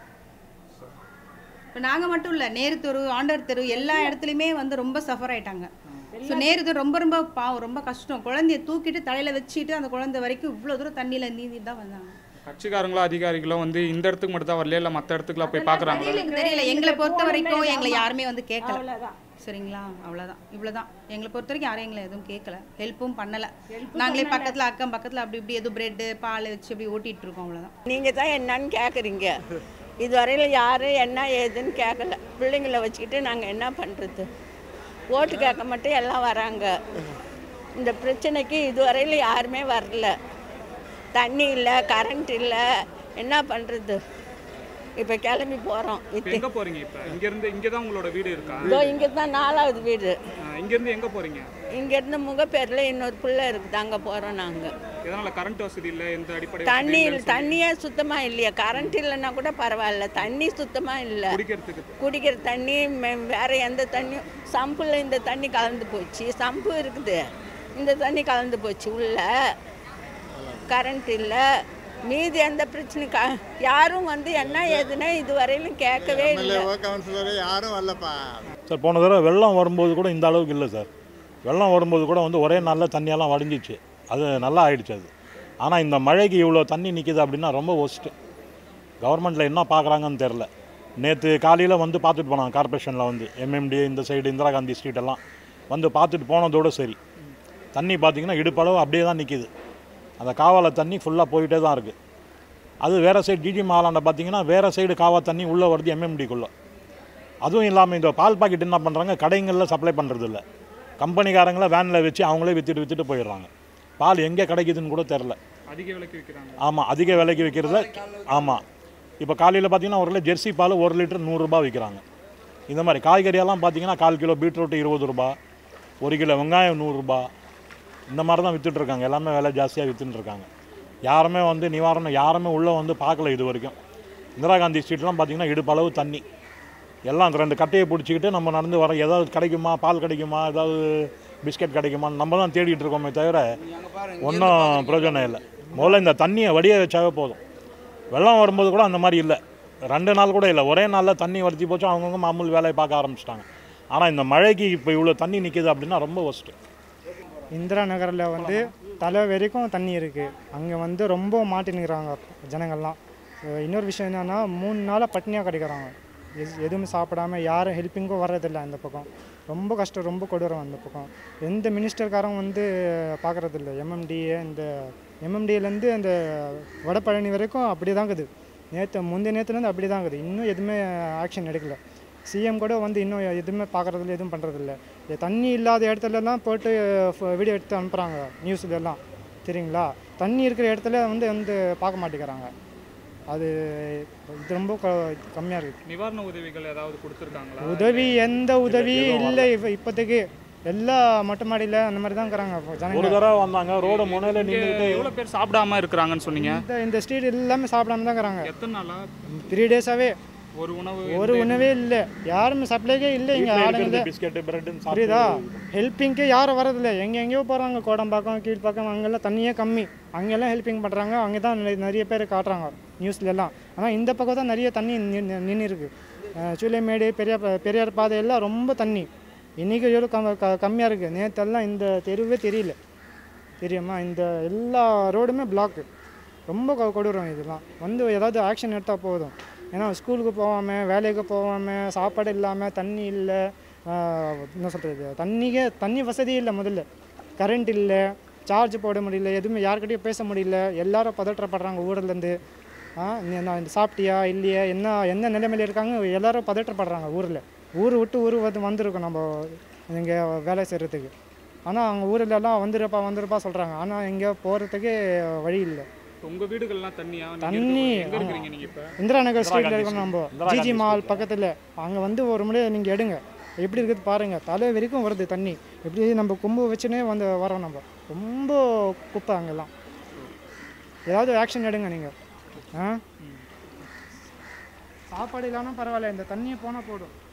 Speaker 12: இப்போ நாங்க மட்டும் இல்ல நேரு தெரு ஆண்டர் தெரு எல்லா இடத்துலையுமே வந்து ரொம்ப சஃபர் ஆயிட்டாங்க ஸோ நேரு தெரு ரொம்ப ரொம்ப பாவம் ரொம்ப கஷ்டம் குழந்தைய தூக்கிட்டு தலையில வச்சுட்டு அந்த குழந்தை வரைக்கும் இவ்வளோ தூரம் தண்ணியில நீந்திட்டு தான் வந்தாங்க
Speaker 2: கட்சிக்காரங்களோ அதிகாரிகளோ வந்து இந்த இடத்துக்கு மட்டும் தான் வரல இல்லை மற்ற இடத்துக்குலாம் போய் பார்க்குறாங்களா
Speaker 12: எங்களுக்கு தெரியல எங்களை பொறுத்த வரைக்கும் எங்களை
Speaker 11: ஆமா.
Speaker 12: யாருமே வந்து கேட்கல
Speaker 11: அவ்வளவுதான்.
Speaker 12: சரிங்களா அவ்வளோதான் இவ்வளோதான் எங்களை பொறுத்த வரைக்கும் யாரும் எங்களை எதுவும் கேட்கல ஹெல்ப்பும் பண்ணல
Speaker 11: Help
Speaker 12: நாங்களே
Speaker 11: பண்ணல.
Speaker 12: பக்கத்துல அக்கம் பக்கத்துல அப்படி இப்படி எதுவும் பிரெட்டு பால் வச்சு அப்படி ஓட்டிட்டு இருக்கோம் அவ்வளோதான்
Speaker 20: நீங்கள் தான் என்னன்னு கேட்குறீங்க இதுவரையில் யார் என்ன ஏதுன்னு கேட்கல பிள்ளைங்கள வச்சுக்கிட்டு நாங்கள் என்ன பண்ணுறது ஓட்டு கேட்க மட்டும் எல்லாம் வராங்க இந்த பிரச்சனைக்கு இதுவரையில் யாருமே வரல தண்ணி இல்லை கரண்ட் இல்லை என்ன பண்ணுறது இப்போ கிளம்பி போகிறோம்
Speaker 2: இப்போ எங்கே போகிறீங்க இப்போ இங்கேருந்து இங்கே தான் உங்களோட வீடு இருக்கா
Speaker 20: இதோ இங்கே தான் நாலாவது வீடு
Speaker 2: ஆ, இங்கேருந்து எங்கே போகிறீங்க
Speaker 20: இங்கேருந்து முகப்பேரில் இன்னொரு பிள்ளை இருக்குது அங்கே போகிறோம் நாங்கள்
Speaker 2: இதனால் கரண்ட் வசதி இல்லை எந்த அடிப்படை
Speaker 20: தண்ணி
Speaker 2: வசதி இல்லைன்னு
Speaker 20: தண்ணியே சுத்தமாக இல்லையா கரண்ட் இல்லைன்னா கூட பரவாயில்ல தண்ணி சுத்தமாக இல்லை
Speaker 2: குடிக்கிறதுக்கு
Speaker 20: குடிக்கிற தண்ணி மெ- வேற எந்த தண்ணியும் சம்பில் இந்த தண்ணி கலந்து போச்சு சம்பு இருக்குது இந்த தண்ணி கலந்து போச்சு உள்ள கரண்ட் இல்லை மீதி எந்த பிரச்சனையும் க யாரும் வந்து என்ன ஏதுன்னு இதுவரையிலும் கேட்கவே இல்லை
Speaker 21: கவுன்சிலர் யாரும் வரலப்பா
Speaker 22: சார் போன தடவை வெள்ளம் வரும்போது கூட இந்த அளவுக்கு இல்லை சார் வெள்ளம் வரும்போது கூட வந்து ஒரே நாளில் தண்ணியெல்லாம் வடிஞ்சிச்சு அது நல்லா ஆயிடுச்சு அது ஆனால் இந்த மழைக்கு இவ்வளோ தண்ணி நிற்கிது அப்படின்னா ரொம்ப ஒஸ்ட்டு கவர்மெண்ட்டில் என்ன பார்க்குறாங்கன்னு தெரில நேற்று காலையில் வந்து பார்த்துட்டு போனாங்க கார்ப்பரேஷனில் வந்து எம்எம்டி இந்த சைடு இந்திரா காந்தி ஸ்ட்ரீட் எல்லாம் வந்து பார்த்துட்டு போனதோட சரி தண்ணி பார்த்தீங்கன்னா இடுப்பளவு அப்படியே தான் நிற்கிது அந்த காவால தண்ணி ஃபுல்லாக போயிட்டே தான் இருக்குது அது வேறு சைடு டிஜி மாலாண்ட பார்த்தீங்கன்னா வேறு சைடு காவா தண்ணி உள்ளே வருது எம்எம்டிக்குள்ளே அதுவும் இல்லாமல் இந்த பால் பாக்கெட் என்ன பண்ணுறாங்க கடைங்களில் சப்ளை பண்ணுறது இல்லை கம்பெனிக்காரங்கள வேனில் வச்சு அவங்களே விற்றுட்டு விற்றுட்டு போயிடுறாங்க பால் எங்கே கிடைக்குதுன்னு கூட தெரில
Speaker 2: அதிக விலைக்கு விற்கிறாங்க
Speaker 22: ஆமாம் அதிக விலைக்கு விற்கிறத ஆமாம் இப்போ காலையில் பார்த்தீங்கன்னா ஒரு கிலோ ஜெர்சி பால் ஒரு லிட்டர் நூறுரூபா விற்கிறாங்க இந்த மாதிரி காய்கறியெல்லாம் பார்த்தீங்கன்னா கால் கிலோ பீட்ரூட் இருபது ரூபா ஒரு கிலோ வெங்காயம் நூறுரூபா இந்த மாதிரி தான் வித்துட்டு இருக்காங்க எல்லாமே விலை ஜாஸ்தியாக வித்துட்டு இருக்காங்க யாருமே வந்து நிவாரணம் யாருமே உள்ளே வந்து பார்க்கல இது வரைக்கும் இந்திரா காந்தி ஸ்ட்ரீட்லாம் பார்த்தீங்கன்னா இடுப்பளவு தண்ணி எல்லாம் அந்த ரெண்டு கட்டையை பிடிச்சிக்கிட்டு நம்ம நடந்து வரோம் ஏதாவது கிடைக்குமா பால் கிடைக்குமா ஏதாவது பிஸ்கட் கிடைக்குமா நம்ம தான் தேடிட்டு இருக்கோமே தவிர ஒன்றும் பிரயோஜனம் இல்லை முதல்ல இந்த தண்ணியை வடிய வச்சாவே போதும் வெள்ளம் வரும்போது கூட அந்த மாதிரி இல்லை ரெண்டு நாள் கூட இல்லை ஒரே நாளில் தண்ணி வறுத்தி போச்சு அவங்கவுங்க மாமூல் வேலையை பார்க்க ஆரம்பிச்சிட்டாங்க ஆனால் இந்த மழைக்கு இப்போ இவ்வளோ தண்ணி நிற்கிது அப்படின்னா ரொம்ப ஒஸ்ட்டு
Speaker 23: இந்திரா நகரில் வந்து தலை வரைக்கும் தண்ணி இருக்குது அங்கே வந்து ரொம்ப மாட்டினுக்கிறாங்க ஜனங்கள்லாம் அஹ் இன்னொரு விஷயம் என்னென்னா மூணு நாளாக பட்டினியாக கிடைக்கிறாங்க எஸ்- எதுவுமே சாப்பிடாம யாரும் ஹெல்ப்பிங்கும் வர்றதில்லை அந்த பக்கம் ரொம்ப கஷ்டம் ரொம்ப கொடூரம் அந்த பக்கம் எந்த மினிஸ்டர்காரங்க வந்து பார்க்குறதில்ல எம்எம்டிஏ இந்த எம்எம்டிஏலேருந்து அந்த வடபழனி வரைக்கும் அப்படி தான் இருக்குது நேற்று முந்தைய நேற்றுலேருந்து அப்படி தான் இருக்குது இன்னும் எதுவுமே ஆக்ஷன் எடுக்கல சிஎம் கூட வந்து இன்னும் எதுவுமே பார்க்குறதில்ல எதுவும் பண்ணுறதில்ல தண்ணி இல்லாத இடத்துலலாம் போட்டு வீடியோ எடுத்து அனுப்புகிறாங்க நியூஸ்ல எல்லாம் சரிங்களா தண்ணி இருக்கிற இடத்துல வந்து வந்து பார்க்க மாட்டேங்கிறாங்க அது இது ரொம்ப கம்மியாக இருக்குது
Speaker 2: நிவாரண உதவிகள் ஏதாவது கொடுத்துருக்காங்களா
Speaker 23: உதவி எந்த உதவியும்
Speaker 22: எதுவும்
Speaker 23: இல்லை இப்போ இப்போதைக்கு எல்லா மொட்டை மாடியில் அந்த மாதிரி தான் இருக்கிறாங்க
Speaker 22: ஒரு
Speaker 23: ஜனங்க
Speaker 22: தடவை வந்தாங்க ரோடு முனையில் நின்றுக்கிட்டு
Speaker 2: எவ்வளோ பேர் சாப்பிடாம இருக்கிறாங்கன்னு சொன்னீங்க
Speaker 23: இந்த இந்த ஸ்ட்ரீட் எல்லாமே சாப்பிடாம தான் இருக்கிறாங்க
Speaker 2: எத்தனை நாளா
Speaker 23: த்ரீ டேஸாகவே
Speaker 2: ஒரு உணவு
Speaker 23: ஒரு உணவே இல்லை யாருமே சப்ளைக்கே இல்லை இங்கே
Speaker 22: வீட்ல
Speaker 23: ஆளுங்க
Speaker 22: இருக்கிறது பிஸ்கெட்டு பிரெட்டுன்னு
Speaker 23: புரியுதா ஹெல்ப்பிங்க்கு யாரும் வரதில்லை எங்கே எங்கேயோ போகிறாங்க கோடம்பாக்கம் கீழ்ப்பாக்கம் அங்கெல்லாம் தண்ணியே கம்மி அங்கெல்லாம் ஹெல்ப்பிங் பண்ணுறாங்க அங்கே தான் நிறைய- நிறைய பேர் காட்டுறாங்க நியூஸ்ல எல்லாம் ஆனால் இந்த பக்கம் தான் நிறைய தண்ணி நின்று இருக்கு அஹ் சூளைமேடு பெரிய பெரியார் பாதை எல்லாம் ரொம்ப தண்ணி இன்றைக்கி எவ்வளோ கம் க கம்மியாக இருக்குது நேற்றெல்லாம் இந்த தெருவே தெரியல தெரியுமா இந்த எல்லா ரோடுமே பிளாக்கு ரொம்ப கொ- கொடூரம் இதெல்லாம் வந்து ஏதாவது ஆக்ஷன் எடுத்தால் போதும் ஏன்னா ஸ்கூலுக்கு போகாமல் வேலைக்கு போகாமல் சாப்பாடு இல்லாமல் தண்ணி இல்லை ஆஹ், என்ன சொல்கிறது தண்ணிக்கே தண்ணி வசதி இல்லை முதல்ல கரண்ட் இல்லை சார்ஜ் போட முடியல எதுவுமே யார்கிட்டயும் பேச முடியல எல்லாரும் பதற்றப்படுறாங்க ஊர்லேருந்து ஆ நீ என்ன சாப்பிட்டியா இல்லையா என்ன என்ன நிலைமையில இருக்காங்க எல்லாரும் பதற்றப்படுறாங்க ஊரில் ஊர் விட்டு ஊர் வந்து வந்திருக்கோம் நம்ம இங்கே வேலை செய்கிறதுக்கு ஆனால் அவங்க ஊரில் எல்லாம் வந்துருப்பா வந்துருப்பா சொல்கிறாங்க ஆனால் இங்கே போகிறதுக்கு வழி இல்லை
Speaker 2: உங்க வீடுகள்லாம் தண்ணியா நீங்க
Speaker 23: தண்ணி
Speaker 2: இருக்க- எங்க இருக்கிறீங்க நீங்க இப்ப
Speaker 23: இந்திரா நகர்
Speaker 2: இந்திரா
Speaker 23: ஸ்ட்ரீட்ல
Speaker 2: காந்தி
Speaker 23: இருக்கோம் நம்ம
Speaker 2: இந்திரா
Speaker 23: ஜிஜி
Speaker 2: காந்தி
Speaker 23: மால் பக்கத்தில் அங்கே வந்து ஒரு முறை நீங்கள் எடுங்க எப்படி இருக்குது பாருங்க தலை வரைக்கும் வருது தண்ணி எப்படி நம்ம கொம்பு வச்சுனே வந்து வரோம் நம்ம ரொம்ப குப்பை அங்கெல்லாம் ஏதாவது ஆக்ஷன் எடுங்க நீங்கள் ஆ சாப்பாடு இல்லைன்னா பரவாயில்ல இந்த தண்ணியை போனால் போதும்